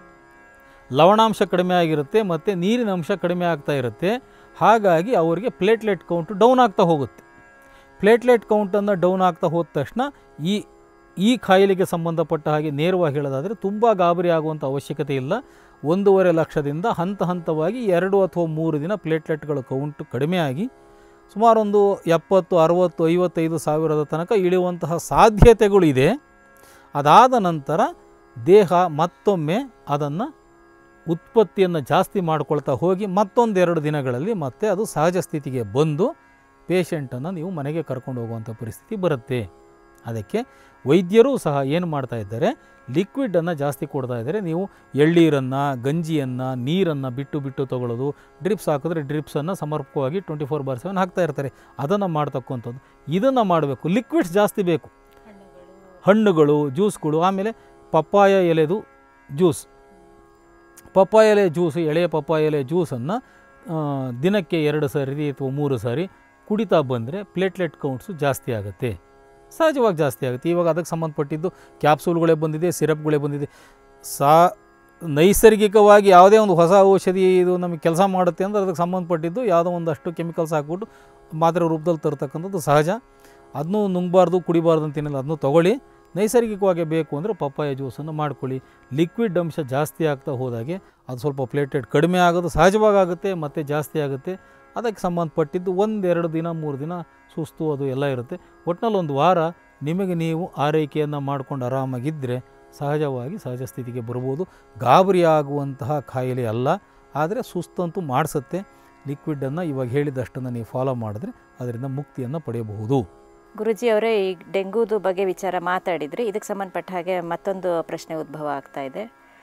ಲವಣಾಂಶ ಕಡಿಮೆ ಆಗಿರುತ್ತೆ ಮತ್ತು ನೀರಿನ ಅಂಶ ಕಡಿಮೆ ಆಗ್ತಾ ಇರುತ್ತೆ ಹಾಗಾಗಿ ಅವರಿಗೆ ಪ್ಲೇಟ್ಲೆಟ್ ಕೌಂಟ್ ಡೌನ್ ಆಗ್ತಾ ಹೋಗುತ್ತೆ ಪ್ಲೇಟ್ಲೆಟ್ ಕೌಂಟನ್ನು ಡೌನ್ ಆಗ್ತಾ ಹೋದ ತಕ್ಷಣ ಈ ಈ ಕಾಯಿಲೆಗೆ ಸಂಬಂಧಪಟ್ಟ ಹಾಗೆ ನೇರವಾಗಿ ಹೇಳೋದಾದರೆ ತುಂಬ ಗಾಬರಿ ಆಗುವಂಥ ಅವಶ್ಯಕತೆ ಇಲ್ಲ ಒಂದೂವರೆ ಲಕ್ಷದಿಂದ ಹಂತ ಹಂತವಾಗಿ ಎರಡು ಅಥವಾ ಮೂರು ದಿನ ಪ್ಲೇಟ್ಲೆಟ್ಗಳ ಕೌಂಟ್ ಕಡಿಮೆ ಆಗಿ ಸುಮಾರು ಒಂದು ಎಪ್ಪತ್ತು ಅರವತ್ತು ಐವತ್ತೈದು ಸಾವಿರದ ತನಕ ಇಳಿಯುವಂತಹ ಸಾಧ್ಯತೆಗಳು ಇದೆ ಅದಾದ ನಂತರ ದೇಹ ಮತ್ತೊಮ್ಮೆ ಅದನ್ನು ಉತ್ಪತ್ತಿಯನ್ನು ಜಾಸ್ತಿ ಮಾಡ್ಕೊಳ್ತಾ ಹೋಗಿ ಮತ್ತೊಂದೆರಡು ದಿನಗಳಲ್ಲಿ ಮತ್ತೆ ಅದು ಸಹಜ ಸ್ಥಿತಿಗೆ ಬಂದು ಪೇಷಂಟನ್ನು ನೀವು ಮನೆಗೆ ಕರ್ಕೊಂಡು ಹೋಗುವಂಥ ಪರಿಸ್ಥಿತಿ ಬರುತ್ತೆ ಅದಕ್ಕೆ ವೈದ್ಯರೂ ಸಹ ಏನು ಮಾಡ್ತಾ ಇದ್ದಾರೆ ಲಿಕ್ವಿಡನ್ನು ಜಾಸ್ತಿ ಕೊಡ್ತಾ ಇದ್ದಾರೆ ನೀವು ಎಳ್ಳೀರನ್ನು ಗಂಜಿಯನ್ನು ನೀರನ್ನು ಬಿಟ್ಟು ಬಿಟ್ಟು ತಗೊಳ್ಳೋದು ಡ್ರಿಪ್ಸ್ ಹಾಕಿದ್ರೆ ಡ್ರಿಪ್ಸನ್ನು ಸಮರ್ಪಕವಾಗಿ ಟ್ವೆಂಟಿ ಫೋರ್ ಬಾರ್ ಸೆವೆನ್ ಹಾಕ್ತಾ ಇರ್ತಾರೆ ಅದನ್ನು ಮಾಡ್ತಕ್ಕಂಥದ್ದು ಇದನ್ನು ಮಾಡಬೇಕು ಲಿಕ್ವಿಡ್ಸ್ ಜಾಸ್ತಿ ಬೇಕು ಹಣ್ಣುಗಳು ಜ್ಯೂಸ್ಗಳು ಆಮೇಲೆ ಪಪ್ಪಾಯ ಎಲೆದು ಜ್ಯೂಸ್ ಪಪ್ಪಾಯ ಎಲೆ ಜ್ಯೂಸು ಎಳೆಯ ಪಪ್ಪಾಯ ಎಲೆ ಜ್ಯೂಸನ್ನು ದಿನಕ್ಕೆ ಎರಡು ಸಾರಿ ಅಥವಾ ಮೂರು ಸಾರಿ ಕುಡಿತಾ ಬಂದರೆ ಪ್ಲೇಟ್ಲೆಟ್ ಕೌಂಟ್ಸು ಜಾಸ್ತಿ ಆಗುತ್ತೆ ಸಹಜವಾಗಿ ಜಾಸ್ತಿ ಆಗುತ್ತೆ ಇವಾಗ ಅದಕ್ಕೆ ಸಂಬಂಧಪಟ್ಟಿದ್ದು ಕ್ಯಾಪ್ಸೂಲ್ಗಳೇ ಬಂದಿದೆ ಸಿರಪ್ಗಳೇ ಬಂದಿದೆ ಸಾ ನೈಸರ್ಗಿಕವಾಗಿ ಯಾವುದೇ ಒಂದು ಹೊಸ ಔಷಧಿ ಇದು ನಮಗೆ ಕೆಲಸ ಮಾಡುತ್ತೆ ಅಂದರೆ ಅದಕ್ಕೆ ಸಂಬಂಧಪಟ್ಟಿದ್ದು ಯಾವುದೋ ಒಂದಷ್ಟು ಕೆಮಿಕಲ್ಸ್ ಹಾಕ್ಬಿಟ್ಟು ಮಾತ್ರೆ ರೂಪದಲ್ಲಿ ತರ್ತಕ್ಕಂಥದ್ದು ಸಹಜ ಅದನ್ನೂ ನುಂಗಬಾರ್ದು ಕುಡಿಬಾರ್ದು ಅಂತೇನಿಲ್ಲ ಅದನ್ನು ತೊಗೊಳ್ಳಿ ನೈಸರ್ಗಿಕವಾಗಿ ಬೇಕು ಅಂದರೆ ಪಪ್ಪಾಯ ಜ್ಯೂಸನ್ನು ಮಾಡ್ಕೊಳ್ಳಿ ಲಿಕ್ವಿಡ್ ಅಂಶ ಜಾಸ್ತಿ ಆಗ್ತಾ ಹೋದಾಗೆ ಅದು ಸ್ವಲ್ಪ ಪ್ಲೇಟೆಡ್ ಕಡಿಮೆ ಆಗೋದು ಸಹಜವಾಗಿ ಆಗುತ್ತೆ ಮತ್ತು ಜಾಸ್ತಿ ಆಗುತ್ತೆ ಅದಕ್ಕೆ ಸಂಬಂಧಪಟ್ಟಿದ್ದು ಒಂದೆರಡು ದಿನ ಮೂರು ದಿನ ಸುಸ್ತು ಅದು ಎಲ್ಲ ಇರುತ್ತೆ ಒಟ್ಟಿನಲ್ಲಿ ಒಂದು ವಾರ ನಿಮಗೆ ನೀವು ಆರೈಕೆಯನ್ನು ಮಾಡ್ಕೊಂಡು ಆರಾಮಾಗಿದ್ದರೆ ಸಹಜವಾಗಿ ಸಹಜ ಸ್ಥಿತಿಗೆ ಬರ್ಬೋದು ಗಾಬರಿ ಆಗುವಂತಹ ಕಾಯಿಲೆ ಅಲ್ಲ ಆದರೆ ಸುಸ್ತಂತೂ ಮಾಡಿಸುತ್ತೆ ಲಿಕ್ವಿಡನ್ನು ಇವಾಗ ಹೇಳಿದಷ್ಟನ್ನು ನೀವು ಫಾಲೋ ಮಾಡಿದ್ರೆ ಅದರಿಂದ ಮುಕ್ತಿಯನ್ನು ಪಡೆಯಬಹುದು ಗುರುಜಿ ಅವರೇ ಈ ಡೆಂಗೂದು ಬಗ್ಗೆ ವಿಚಾರ ಮಾತಾಡಿದ್ರಿ ಇದಕ್ಕೆ ಸಂಬಂಧಪಟ್ಟ ಹಾಗೆ ಮತ್ತೊಂದು ಪ್ರಶ್ನೆ ಉದ್ಭವ ಆಗ್ತಾ ಇದೆ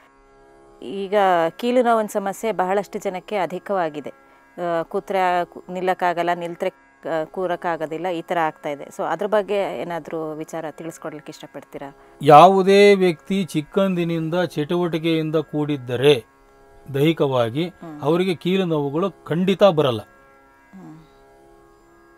ಈಗ ಕೀಲು ನೋವಿನ ಸಮಸ್ಯೆ ಬಹಳಷ್ಟು ಜನಕ್ಕೆ ಅಧಿಕವಾಗಿದೆ ಆ, ಕೂತ್ರೆ ಕು- ನಿಲ್ಲಕ್ಕಾಗಲ್ಲ ನಿಲ್ತ್ರೆ ಆ, ಕೂರಕ್ಕಾಗೋದಿಲ್ಲ ಈ ಥರ ಆಗ್ತಾ ಇದೆ ಸೊ ಅದ್ರ ಬಗ್ಗೆ ಏನಾದರೂ ವಿಚಾರ ತಿಳಿಸ್ಕೊಡ್ಲಿಕ್ಕೆ ಇಷ್ಟಪಡ್ತೀರಾ ಯಾವುದೇ ವ್ಯಕ್ತಿ ಚಿಕ್ಕಂದಿನಿಂದ ಚಟುವಟಿಕೆಯಿಂದ ಕೂಡಿದ್ದರೆ ದೈಹಿಕವಾಗಿ ಅವರಿಗೆ ಕೀಲು ನೋವುಗಳು ಖಂಡಿತ ಬರಲ್ಲ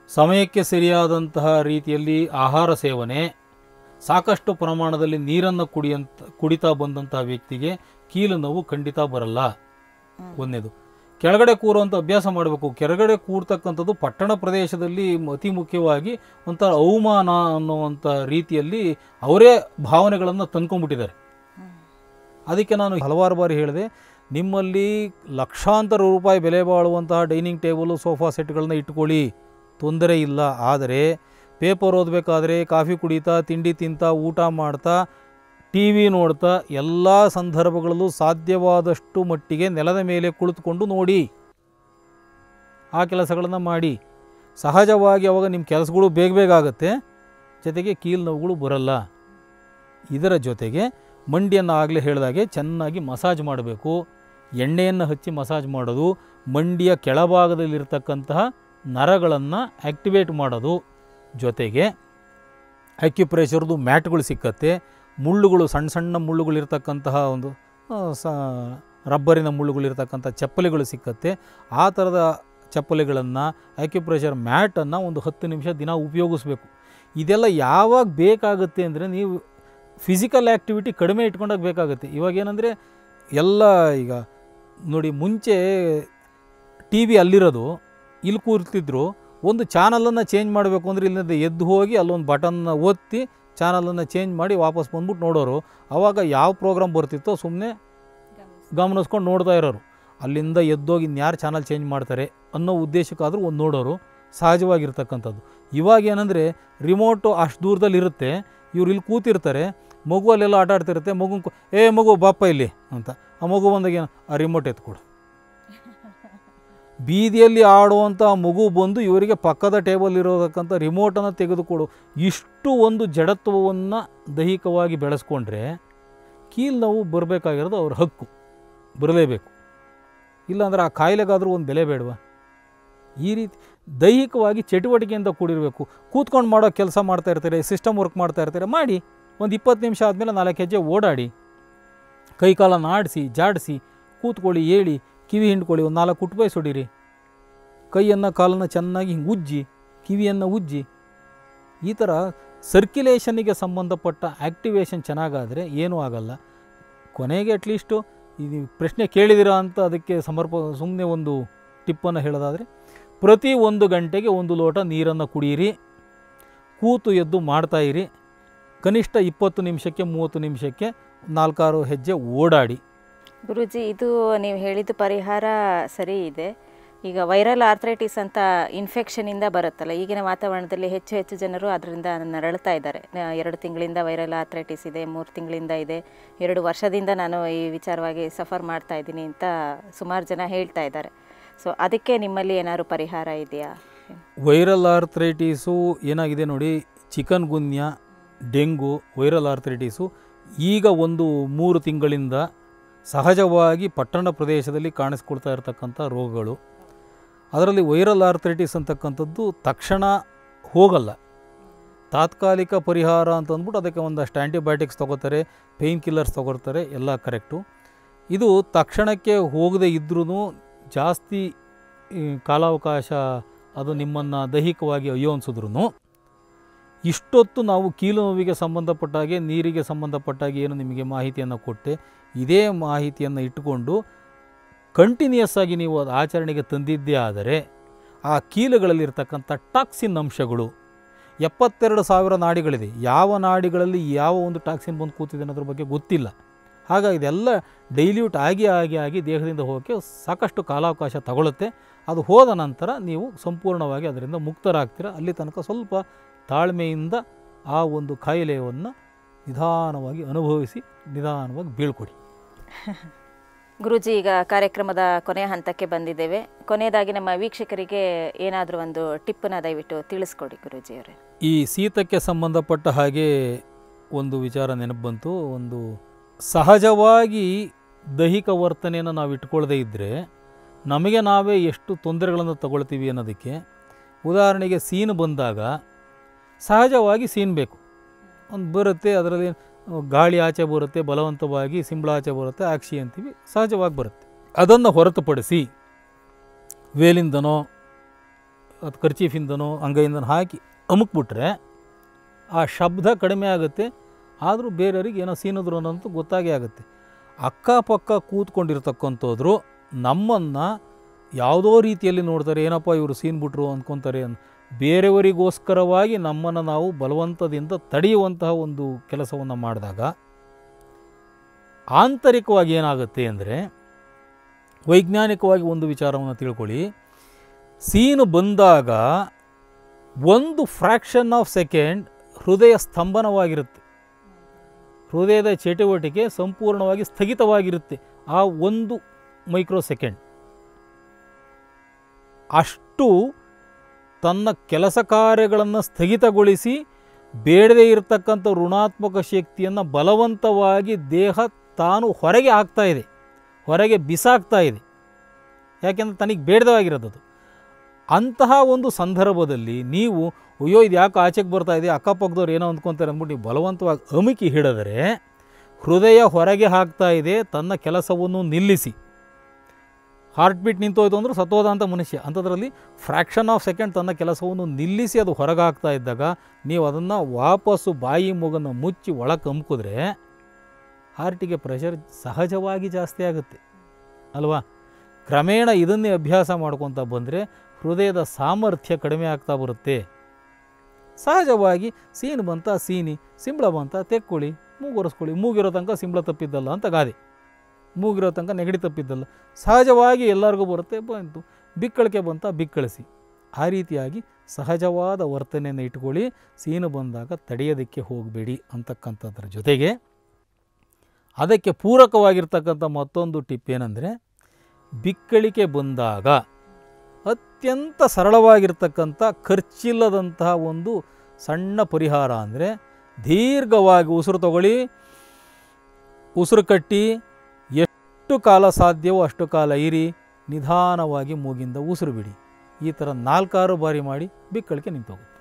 ಸಮಯಕ್ಕೆ ಸರಿಯಾದಂತಹ ರೀತಿಯಲ್ಲಿ ಆಹಾರ ಸೇವನೆ ಸಾಕಷ್ಟು ಪ್ರಮಾಣದಲ್ಲಿ ನೀರನ್ನು ಕುಡಿಯಂತ ಕುಡಿತಾ ಬಂದಂತಹ ವ್ಯಕ್ತಿಗೆ ಕೀಲು ನೋವು ಖಂಡಿತ ಬರಲ್ಲ ಒಂದನೇದು ಕೆಳಗಡೆ ಕೂರುವಂಥ ಅಭ್ಯಾಸ ಮಾಡಬೇಕು ಕೆಳಗಡೆ ಕೂರ್ತಕ್ಕಂಥದ್ದು ಪಟ್ಟಣ ಪ್ರದೇಶದಲ್ಲಿ ಅತಿ ಮುಖ್ಯವಾಗಿ ಒಂಥರ ಅವಮಾನ ಅನ್ನುವಂಥ ರೀತಿಯಲ್ಲಿ ಅವರೇ ಭಾವನೆಗಳನ್ನು ತಂದ್ಕೊಂಡ್ಬಿಟ್ಟಿದ್ದಾರೆ ಅದಕ್ಕೆ ನಾನು ಹಲವಾರು ಬಾರಿ ಹೇಳಿದೆ ನಿಮ್ಮಲ್ಲಿ ಲಕ್ಷಾಂತರ ರೂಪಾಯಿ ಬೆಲೆ ಬಾಳುವಂತಹ ಡೈನಿಂಗ್ ಟೇಬಲು ಸೋಫಾ ಸೆಟ್ಗಳನ್ನ ಇಟ್ಕೊಳ್ಳಿ ತೊಂದರೆ ಇಲ್ಲ ಆದರೆ ಪೇಪರ್ ಓದಬೇಕಾದ್ರೆ ಕಾಫಿ ಕುಡಿತಾ ತಿಂಡಿ ತಿಂತಾ ಊಟ ಮಾಡ್ತಾ ಟಿ ವಿ ನೋಡ್ತಾ ಎಲ್ಲ ಸಂದರ್ಭಗಳಲ್ಲೂ ಸಾಧ್ಯವಾದಷ್ಟು ಮಟ್ಟಿಗೆ ನೆಲದ ಮೇಲೆ ಕುಳಿತುಕೊಂಡು ನೋಡಿ ಆ ಕೆಲಸಗಳನ್ನು ಮಾಡಿ ಸಹಜವಾಗಿ ಅವಾಗ ನಿಮ್ಮ ಕೆಲಸಗಳು ಬೇಗ ಬೇಗ ಆಗುತ್ತೆ ಜೊತೆಗೆ ಕೀಲು ನೋವುಗಳು ಬರಲ್ಲ ಇದರ ಜೊತೆಗೆ ಮಂಡಿಯನ್ನು ಆಗಲೇ ಹೇಳಿದಾಗೆ ಚೆನ್ನಾಗಿ ಮಸಾಜ್ ಮಾಡಬೇಕು ಎಣ್ಣೆಯನ್ನು ಹಚ್ಚಿ ಮಸಾಜ್ ಮಾಡೋದು ಮಂಡಿಯ ಕೆಳಭಾಗದಲ್ಲಿರ್ತಕ್ಕಂತಹ ನರಗಳನ್ನು ಆ್ಯಕ್ಟಿವೇಟ್ ಮಾಡೋದು ಜೊತೆಗೆ ಅಕ್ಯುಪ್ರೆಷರ್ದು ಮ್ಯಾಟ್ಗಳು ಸಿಕ್ಕತ್ತೆ ಮುಳ್ಳುಗಳು ಸಣ್ಣ ಸಣ್ಣ ಮುಳ್ಳುಗಳಿರ್ತಕ್ಕಂತಹ ಒಂದು ಆ, ಸ ರಬ್ಬರಿನ ಮುಳ್ಳುಗಳಿರ್ತಕ್ಕಂಥ ಚಪ್ಪಲಿಗಳು ಸಿಕ್ಕತ್ತೆ ಆ ಥರದ ಚಪ್ಪಲಿಗಳನ್ನು ಅಕ್ಯುಪ್ರೆಷರ್ ಮ್ಯಾಟನ್ನು ಒಂದು ಹತ್ತು ನಿಮಿಷ ದಿನ ಉಪಯೋಗಿಸ್ಬೇಕು ಇದೆಲ್ಲ ಯಾವಾಗ ಬೇಕಾಗುತ್ತೆ ಅಂದರೆ ನೀವು ಫಿಸಿಕಲ್ ಆ್ಯಕ್ಟಿವಿಟಿ ಕಡಿಮೆ ಇಟ್ಕೊಂಡಾಗ ಬೇಕಾಗುತ್ತೆ ಇವಾಗ ಏನಂದರೆ ಎಲ್ಲ ಈಗ ನೋಡಿ ಮುಂಚೆ ಟಿ ವಿ ಅಲ್ಲಿರೋದು ಇಲ್ಲಿ ಕೂರ್ತಿದ್ರು ಒಂದು ಚಾನಲನ್ನು ಚೇಂಜ್ ಮಾಡಬೇಕು ಅಂದರೆ ಇಲ್ಲಿಂದ ಎದ್ದು ಹೋಗಿ ಅಲ್ಲೊಂದು ಬಟನ್ನ ಒತ್ತಿ ಚಾನಲನ್ನು ಚೇಂಜ್ ಮಾಡಿ ವಾಪಸ್ ಬಂದ್ಬಿಟ್ಟು ನೋಡೋರು ಆವಾಗ ಯಾವ ಪ್ರೋಗ್ರಾಮ್ ಬರ್ತಿತ್ತೋ ಸುಮ್ಮನೆ ಗಮನಿಸ್ಕೊಂಡು ನೋಡ್ತಾ ಇರೋರು ಅಲ್ಲಿಂದ ಎದ್ದೋಗಿ ಇನ್ಯಾರು ಚಾನಲ್ ಚೇಂಜ್ ಮಾಡ್ತಾರೆ ಅನ್ನೋ ಉದ್ದೇಶಕ್ಕಾದರೂ ಒಂದು ನೋಡೋರು ಸಹಜವಾಗಿರ್ತಕ್ಕಂಥದ್ದು ಇವಾಗ ಏನಂದರೆ ರಿಮೋಟು ಅಷ್ಟು ದೂರದಲ್ಲಿ ಇರುತ್ತೆ ಇವ್ರು ಇಲ್ಲಿ ಕೂತಿರ್ತಾರೆ ಮಗು ಅಲ್ಲೆಲ್ಲ ಆಟ ಆಡ್ತಿರುತ್ತೆ ಮಗು ಏ ಮಗು ಬಾಪ ಇಲ್ಲಿ ಅಂತ ಆ ಮಗು ಬಂದಾಗ ಏನು ಆ ರಿಮೋಟ್ ಎತ್ಕೊಡು ಬೀದಿಯಲ್ಲಿ ಆಡುವಂಥ ಮಗು ಬಂದು ಇವರಿಗೆ ಪಕ್ಕದ ಟೇಬಲ್ ಇರೋದಕ್ಕಂಥ ರಿಮೋಟನ್ನು ತೆಗೆದುಕೊಡು ಇಷ್ಟು ಒಂದು ಜಡತ್ವವನ್ನು ದೈಹಿಕವಾಗಿ ಬೆಳೆಸ್ಕೊಂಡ್ರೆ ಕೀಲು ನೋವು ಬರಬೇಕಾಗಿರೋದು ಅವ್ರ ಹಕ್ಕು ಬರಲೇಬೇಕು ಇಲ್ಲಾಂದ್ರೆ ಆ ಕಾಯಿಲೆಗಾದರೂ ಒಂದು ಬೆಲೆ ಬೇಡವಾ ಈ ರೀತಿ ದೈಹಿಕವಾಗಿ ಚಟುವಟಿಕೆಯಿಂದ ಕೂಡಿರಬೇಕು ಕೂತ್ಕೊಂಡು ಮಾಡೋ ಕೆಲಸ ಮಾಡ್ತಾ ಇರ್ತಾರೆ ಸಿಸ್ಟಮ್ ವರ್ಕ್ ಮಾಡ್ತಾ ಇರ್ತಾರೆ ಮಾಡಿ ಒಂದು ಇಪ್ಪತ್ತು ನಿಮಿಷ ಆದಮೇಲೆ ನಾಲ್ಕು ಹೆಜ್ಜೆ ಓಡಾಡಿ ಕೈ ಕಾಲನ್ನು ಆಡಿಸಿ ಜಾಡಿಸಿ ಕೂತ್ಕೊಳ್ಳಿ ಏಳಿ ಕಿವಿ ಹಿಂಡ್ಕೊಳ್ಳಿ ಒಂದು ನಾಲ್ಕು ಕುಟ್ಬೈ ಸುಡೀರಿ ಕೈಯನ್ನು ಕಾಲನ್ನು ಚೆನ್ನಾಗಿ ಹಿಂಗೆ ಉಜ್ಜಿ ಕಿವಿಯನ್ನು ಉಜ್ಜಿ ಈ ಥರ ಸರ್ಕ್ಯುಲೇಷನ್ನಿಗೆ ಸಂಬಂಧಪಟ್ಟ ಆ್ಯಕ್ಟಿವೇಶನ್ ಚೆನ್ನಾಗಾದರೆ ಏನೂ ಆಗಲ್ಲ ಕೊನೆಗೆ ಅಟ್ಲೀಸ್ಟು ಈ ನೀವು ಪ್ರಶ್ನೆ ಕೇಳಿದಿರಾ ಅಂತ ಅದಕ್ಕೆ ಸಮರ್ಪ ಸುಮ್ಮನೆ ಒಂದು ಟಿಪ್ಪನ್ನು ಹೇಳೋದಾದರೆ ಪ್ರತಿ ಒಂದು ಗಂಟೆಗೆ ಒಂದು ಲೋಟ ನೀರನ್ನು ಕುಡಿಯಿರಿ ಕೂತು ಎದ್ದು ಮಾಡ್ತಾಯಿರಿ ಕನಿಷ್ಠ ಇಪ್ಪತ್ತು ನಿಮಿಷಕ್ಕೆ ಮೂವತ್ತು ನಿಮಿಷಕ್ಕೆ ನಾಲ್ಕಾರು ಹೆಜ್ಜೆ ಓಡಾಡಿ ಗುರುಜಿ ಇದು ನೀವು ಹೇಳಿದ ಪರಿಹಾರ ಸರಿ ಇದೆ ಈಗ ವೈರಲ್ ಆರ್ಥ್ರೈಟಿಸ್ ಅಂತ ಇನ್ಫೆಕ್ಷನಿಂದ ಬರುತ್ತಲ್ಲ ಈಗಿನ ವಾತಾವರಣದಲ್ಲಿ ಹೆಚ್ಚು ಹೆಚ್ಚು ಜನರು ಅದರಿಂದ ನರಳ್ತಾ ಇದ್ದಾರೆ ನ- ಎರಡು ತಿಂಗಳಿಂದ ವೈರಲ್ ಆರ್ಥ್ರೈಟಿಸ್ ಇದೆ ಮೂರು ತಿಂಗಳಿಂದ ಇದೆ ಎರಡು ವರ್ಷದಿಂದ ನಾನು ಈ ವಿಚಾರವಾಗಿ ಸಫರ್ ಮಾಡ್ತಾ ಇದ್ದೀನಿ ಅಂತ ಸುಮಾರು ಜನ ಹೇಳ್ತಾ ಇದ್ದಾರೆ ಸೊ ಅದಕ್ಕೆ ನಿಮ್ಮಲ್ಲಿ ಏನಾದ್ರು ಪರಿಹಾರ ಇದೆಯಾ ವೈರಲ್ ಆರ್ಥ್ರೈಟಿಸು ಏನಾಗಿದೆ ನೋಡಿ chikungunya dengue viral arthritis ಈಗ ಒಂದು ಮೂರು ತಿಂಗಳಿಂದ ಸಹಜವಾಗಿ ಪಟ್ಟಣ ಪ್ರದೇಶದಲ್ಲಿ ಕಾಣಿಸ್ಕೊಳ್ತಾ ಇರತಕ್ಕಂಥ ರೋಗಗಳು ಅದರಲ್ಲಿ ವೈರಲ್ ಆರ್ಥ್ರೈಟಿಸ್ ಅಂತಕ್ಕಂಥದ್ದು ತಕ್ಷಣ ಹೋಗಲ್ಲ ತಾತ್ಕಾಲಿಕ ಪರಿಹಾರ ಅಂತ ಅಂದ್ಬಿಟ್ಟು ಅದಕ್ಕೆ ಒಂದಷ್ಟು ಆ್ಯಂಟಿಬಯೋಟಿಕ್ಸ್ ತೊಗೋತಾರೆ ಪೇಯ್ನ್ ಕಿಲ್ಲರ್ಸ್ ತೊಗೊಳ್ತಾರೆ ಎಲ್ಲ ಕರೆಕ್ಟು ಇದು ತಕ್ಷಣಕ್ಕೆ ಹೋಗದೇ ಇದ್ರೂ ಜಾಸ್ತಿ ಈ, ಕಾಲಾವಕಾಶ ಅದು ನಿಮ್ಮನ್ನು ದೈಹಿಕವಾಗಿ ಅಯ್ಯೋ ಅನ್ಸಿದ್ರು ಇಷ್ಟೊತ್ತು ನಾವು ಕೀಲು ನೋವಿಗೆ ಸಂಬಂಧಪಟ್ಟ ಹಾಗೆ ನೀರಿಗೆ ಸಂಬಂಧಪಟ್ಟ ಹಾಗೆ ಏನು ನಿಮಗೆ ಮಾಹಿತಿಯನ್ನು ಕೊಟ್ಟೆ ಇದೇ ಮಾಹಿತಿಯನ್ನು ಇಟ್ಟುಕೊಂಡು ಕಂಟಿನ್ಯೂಸ್ ಆಗಿ ನೀವು ಅದು ಆಚರಣೆಗೆ ತಂದಿದ್ದೇ ಆದರೆ ಆ ಕೀಲುಗಳಲ್ಲಿರ್ತಕ್ಕಂಥ ಟಾಕ್ಸಿನ್ ಅಂಶಗಳು ಎಪ್ಪತ್ತೆರಡು ಸಾವಿರ ನಾಡಿಗಳಿದೆ ಯಾವ ನಾಡಿಗಳಲ್ಲಿ ಯಾವ ಒಂದು ಟಾಕ್ಸಿನ್ ಬಂದು ಕೂತಿದೆ ಅನ್ನೋದ್ರ ಬಗ್ಗೆ ಗೊತ್ತಿಲ್ಲ ಹಾಗಾಗಿ ಇದೆಲ್ಲ ಡೈಲ್ಯೂಟ್ ಆಗಿ ಆಗಿ ಆಗಿ ದೇಹದಿಂದ ಹೋಗೋಕ್ಕೆ ಸಾಕಷ್ಟು ಕಾಲಾವಕಾಶ ತಗೊಳುತ್ತೆ ಅದು ಹೋದ ನಂತರ ನೀವು ಸಂಪೂರ್ಣವಾಗಿ ಅದರಿಂದ ಮುಕ್ತರಾಗ್ತೀರ ಅಲ್ಲಿ ತನಕ ಸ್ವಲ್ಪ ತಾಳ್ಮೆಯಿಂದ ಆ ಒಂದು ಕಾಯಿಲೆಯನ್ನು ನಿಧಾನವಾಗಿ ಅನುಭವಿಸಿ ನಿಧಾನವಾಗಿ ಬೀಳ್ಕೊಡಿ ಗುರುಜಿ ಈಗ ಕಾರ್ಯಕ್ರಮದ ಕೊನೆಯ ಹಂತಕ್ಕೆ ಬಂದಿದ್ದೇವೆ ಕೊನೆಯದಾಗಿ ನಮ್ಮ ವೀಕ್ಷಕರಿಗೆ ಏನಾದರೂ ಒಂದು ಟಿಪ್ಪನ್ನ ದಯವಿಟ್ಟು ತಿಳಿಸ್ಕೊಡಿ ಗುರೂಜಿಯವರೇ ಈ ಶೀತಕ್ಕೆ ಸಂಬಂಧಪಟ್ಟ ಹಾಗೆ ಒಂದು ವಿಚಾರ ನೆನಪು ಬಂತು ಒಂದು ಸಹಜವಾಗಿ ದೈಹಿಕ ವರ್ತನೆಯನ್ನು ನಾವು ಇಟ್ಕೊಳ್ಳದೇ ಇದ್ದರೆ ನಮಗೆ ನಾವೇ ಎಷ್ಟು ತೊಂದರೆಗಳನ್ನು ತಗೊಳ್ತೀವಿ ಅನ್ನೋದಕ್ಕೆ ಉದಾಹರಣೆಗೆ ಸೀನು ಬಂದಾಗ ಸಹಜವಾಗಿ ಸೀನ್ ಬೇಕು ಒಂದು ಬರುತ್ತೆ ಅದರಲ್ಲಿ ಗಾಳಿ ಆಚೆ ಬರುತ್ತೆ ಬಲವಂತವಾಗಿ ಸಿಂಬಳ ಆಚೆ ಬರುತ್ತೆ ಆಕ್ಷಿ ಅಂತೀವಿ ಸಹಜವಾಗಿ ಬರುತ್ತೆ ಅದನ್ನು ಹೊರತುಪಡಿಸಿ ವೇಲಿಂದನೋ ಅದು ಖರ್ಚೀಫಿಂದನೋ ಅಂಗೈಯಿಂದನೋ ಹಾಕಿ ಅಮುಕ್ಬಿಟ್ರೆ ಆ ಶಬ್ದ ಕಡಿಮೆ ಆಗುತ್ತೆ ಆದರೂ ಬೇರೆಯವ್ರಿಗೆ ಏನೋ ಸೀನಿದ್ರು ಅನ್ನೋಂಥ ಗೊತ್ತಾಗೇ ಆಗುತ್ತೆ ಅಕ್ಕಪಕ್ಕ ಕೂತ್ಕೊಂಡಿರ್ತಕ್ಕಂಥದ್ರು ನಮ್ಮನ್ನು ಯಾವುದೋ ರೀತಿಯಲ್ಲಿ ನೋಡ್ತಾರೆ ಏನಪ್ಪ ಇವರು ಸೀನ್ ಬಿಟ್ರು ಅಂದ್ಕೊತಾರೆ ಅನ್ ಬೇರೆಯವರಿಗೋಸ್ಕರವಾಗಿ ನಮ್ಮನ್ನು ನಾವು ಬಲವಂತದಿಂದ ತಡೆಯುವಂತಹ ಒಂದು ಕೆಲಸವನ್ನು ಮಾಡಿದಾಗ ಆಂತರಿಕವಾಗಿ ಏನಾಗುತ್ತೆ ಅಂದರೆ ವೈಜ್ಞಾನಿಕವಾಗಿ ಒಂದು ವಿಚಾರವನ್ನು ತಿಳ್ಕೊಳ್ಳಿ ಸೀನು ಬಂದಾಗ ಒಂದು ಫ್ರ್ಯಾಕ್ಷನ್ ಆಫ್ ಸೆಕೆಂಡ್ ಹೃದಯ ಸ್ತಂಭನವಾಗಿರುತ್ತೆ ಹೃದಯದ ಚಟುವಟಿಕೆ ಸಂಪೂರ್ಣವಾಗಿ ಸ್ಥಗಿತವಾಗಿರುತ್ತೆ ಆ ಒಂದು ಮೈಕ್ರೋ ಸೆಕೆಂಡ್ ಅಷ್ಟು ತನ್ನ ಕೆಲಸ ಕಾರ್ಯಗಳನ್ನು ಸ್ಥಗಿತಗೊಳಿಸಿ ಬೇಡದೇ ಇರತಕ್ಕಂಥ ಋಣಾತ್ಮಕ ಶಕ್ತಿಯನ್ನು ಬಲವಂತವಾಗಿ ದೇಹ ತಾನು ಹೊರಗೆ ಹಾಕ್ತಾ ಇದೆ ಹೊರಗೆ ಬಿಸಾಕ್ತಾ ಇದೆ ಯಾಕೆಂದ್ರೆ ತನಗೆ ಬೇಡದವಾಗಿರೋದು ಅದು ಅಂತಹ ಒಂದು ಸಂದರ್ಭದಲ್ಲಿ ನೀವು ಅಯ್ಯೋ ಇದು ಯಾಕೆ ಆಚೆಗೆ ಬರ್ತಾ ಇದೆ ಅಕ್ಕಪಕ್ಕದವ್ರು ಏನೋ ಅಂದ್ಕೊತಾರೆ ಅಂದ್ಬಿಟ್ಟು ನೀವು ಬಲವಂತವಾಗಿ ಅಮಿಕಿ ಹಿಡಿದರೆ ಹೃದಯ ಹೊರಗೆ ಹಾಕ್ತಾ ಇದೆ ತನ್ನ ಕೆಲಸವನ್ನು ನಿಲ್ಲಿಸಿ ಹಾರ್ಟ್ ಬೀಟ್ ನಿಂತೋಯ್ತು ಅಂದ್ರೆ ಸತ್ತೋದ ಅಂತ ಮನುಷ್ಯ ಅಂಥದ್ರಲ್ಲಿ ಫ್ರ್ಯಾಕ್ಷನ್ ಆಫ್ ಸೆಕೆಂಡ್ ತನ್ನ ಕೆಲಸವನ್ನು ನಿಲ್ಲಿಸಿ ಅದು ಹೊರಗೆ ಹಾಕ್ತಾ ಇದ್ದಾಗ ನೀವು ಅದನ್ನು ವಾಪಸ್ಸು ಬಾಯಿ ಮೂಗನ್ನು ಮುಚ್ಚಿ ಒಳಗೆ ಅಮ್ಕಿದ್ರೆ ಹಾರ್ಟಿಗೆ ಪ್ರೆಷರ್ ಸಹಜವಾಗಿ ಜಾಸ್ತಿ ಆಗುತ್ತೆ ಅಲ್ವಾ ಕ್ರಮೇಣ ಇದನ್ನೇ ಅಭ್ಯಾಸ ಮಾಡ್ಕೊತ ಬಂದರೆ ಹೃದಯದ ಸಾಮರ್ಥ್ಯ ಕಡಿಮೆ ಆಗ್ತಾ ಬರುತ್ತೆ ಸಹಜವಾಗಿ ಸೀನು ಬಂತ ಸೀನಿ ಸಿಂಬಳ ಬಂತ ತೆಕ್ಕೊಳ್ಳಿ ಮೂಗೊರೆಸ್ಕೊಳ್ಳಿ ಮೂಗಿರೋ ತನಕ ಸಿಂಬಳ ತಪ್ಪಿದ್ದಲ್ಲ ಅಂತ ಗಾದೆ ಮೂಗಿರೋ ತನಕ ನೆಗಡಿ ತಪ್ಪಿದ್ದಲ್ಲ ಸಹಜವಾಗಿ ಎಲ್ಲರಿಗೂ ಬರುತ್ತೆ ಬಂತು ಬಿಕ್ಕಳಿಕೆ ಬಂತ ಬಿಕ್ಕಳಿಸಿ ಆ ರೀತಿಯಾಗಿ ಸಹಜವಾದ ವರ್ತನೆಯನ್ನು ಇಟ್ಕೊಳ್ಳಿ ಸೀನು ಬಂದಾಗ ತಡೆಯೋದಕ್ಕೆ ಹೋಗಬೇಡಿ ಅಂತಕ್ಕಂಥದ್ರ ಜೊತೆಗೆ ಅದಕ್ಕೆ ಪೂರಕವಾಗಿರ್ತಕ್ಕಂಥ ಮತ್ತೊಂದು ಟಿಪ್ ಏನಂದರೆ ಬಿಕ್ಕಳಿಕೆ ಬಂದಾಗ ಅತ್ಯಂತ ಸರಳವಾಗಿರ್ತಕ್ಕಂಥ ಖರ್ಚಿಲ್ಲದಂತಹ ಒಂದು ಸಣ್ಣ ಪರಿಹಾರ ಅಂದರೆ ದೀರ್ಘವಾಗಿ ಉಸಿರು ತಗೊಳ್ಳಿ ಉಸಿರು ಕಟ್ಟಿ ಎಷ್ಟು ಕಾಲ ಸಾಧ್ಯವೋ ಅಷ್ಟು ಕಾಲ ಇರಿ ನಿಧಾನವಾಗಿ ಮೂಗಿಂದ ಉಸಿರು ಬಿಡಿ ಈ ಥರ ನಾಲ್ಕಾರು ಬಾರಿ ಮಾಡಿ ಬಿಕ್ಕಳಿಕೆ ನಿಂತೋಗುತ್ತೆ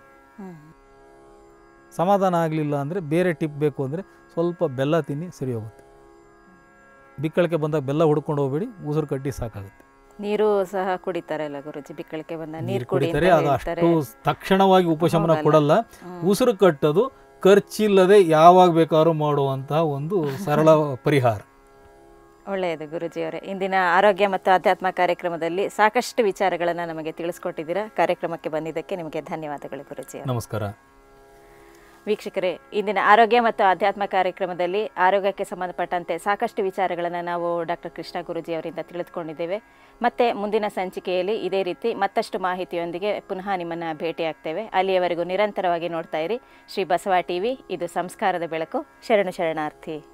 ಸಮಾಧಾನ ಆಗಲಿಲ್ಲ ಅಂದರೆ ಬೇರೆ ಟಿಪ್ ಬೇಕು ಅಂದರೆ ಸ್ವಲ್ಪ ಬೆಲ್ಲ ತಿನ್ನಿ ಸರಿ ಹೋಗುತ್ತೆ ಬಿಕ್ಕಳಿಕೆ ಬಂದಾಗ ಬೆಲ್ಲ ಹುಡ್ಕೊಂಡು ಹೋಗ್ಬೇಡಿ ಉಸಿರು ಕಟ್ಟಿ ಸಾಕಾಗುತ್ತೆ ನೀರು ಸಹ ಕುಡಿತಾರಲ್ಲ ಗುರುಜಿ ಬಿಕ್ಕಳಿಕೆ ಬಂದ ನೀರು ನೀರು ಕುಡಿ ಕುಡಿತಾರೆ ಅಂತ ಅದು ಹೇಳ್ತಾರೆ. ಅಷ್ಟು ತಕ್ಷಣವಾಗಿ ಉಪಶಮನ ಹೋಗಲ್ಲ. ಕೊಡಲ್ಲ ಹ್ಮ್. ಉಸಿರು ಕಟ್ಟೋದು ಖರ್ಚಿಲ್ಲದೆ ಯಾವಾಗ ಬೇಕಾದ್ರೂ ಮಾಡುವಂತಹ ಒಂದು ಸರಳ ಪರಿಹಾರ ಒಳ್ಳೆಯದು ಗುರುಜಿಯವರೇ ಇಂದಿನ ಆರೋಗ್ಯ ಮತ್ತು ಆಧ್ಯಾತ್ಮ ಕಾರ್ಯಕ್ರಮದಲ್ಲಿ ಸಾಕಷ್ಟು ವಿಚಾರಗಳನ್ನು ನಮಗೆ ತಿಳಿಸ್ಕೊಟ್ಟಿದ್ದೀರಾ ಕಾರ್ಯಕ್ರಮಕ್ಕೆ ಬಂದಿದ್ದಕ್ಕೆ ನಿಮಗೆ ಧನ್ಯವಾದಗಳು ಗುರುಜಿ ನಮಸ್ಕಾರ ವೀಕ್ಷಕರೇ ಇಂದಿನ ಆರೋಗ್ಯ ಮತ್ತು ಆಧ್ಯಾತ್ಮ ಕಾರ್ಯಕ್ರಮದಲ್ಲಿ ಆರೋಗ್ಯಕ್ಕೆ ಸಂಬಂಧಪಟ್ಟಂತೆ ಸಾಕಷ್ಟು ವಿಚಾರಗಳನ್ನು ನಾವು ಡಾಕ್ಟರ್ ಕೃಷ್ಣ ಗುರುಜಿ ಅವರಿಂದ ತಿಳಿದುಕೊಂಡಿದ್ದೇವೆ ಮತ್ತೆ ಮುಂದಿನ ಸಂಚಿಕೆಯಲ್ಲಿ ಇದೇ ರೀತಿ ಮತ್ತಷ್ಟು ಮಾಹಿತಿಯೊಂದಿಗೆ ಪುನಃ ನಿಮ್ಮನ್ನು ಭೇಟಿಯಾಗ್ತೇವೆ ಅಲ್ಲಿಯವರೆಗೂ ನಿರಂತರವಾಗಿ ನೋಡ್ತಾ ಇರಿ ಶ್ರೀ ಬಸವ ಟಿವಿ ಇದು ಸಂಸ್ಕಾರದ ಬೆಳಕು ಶರಣು ಶರಣಾರ್ಥಿ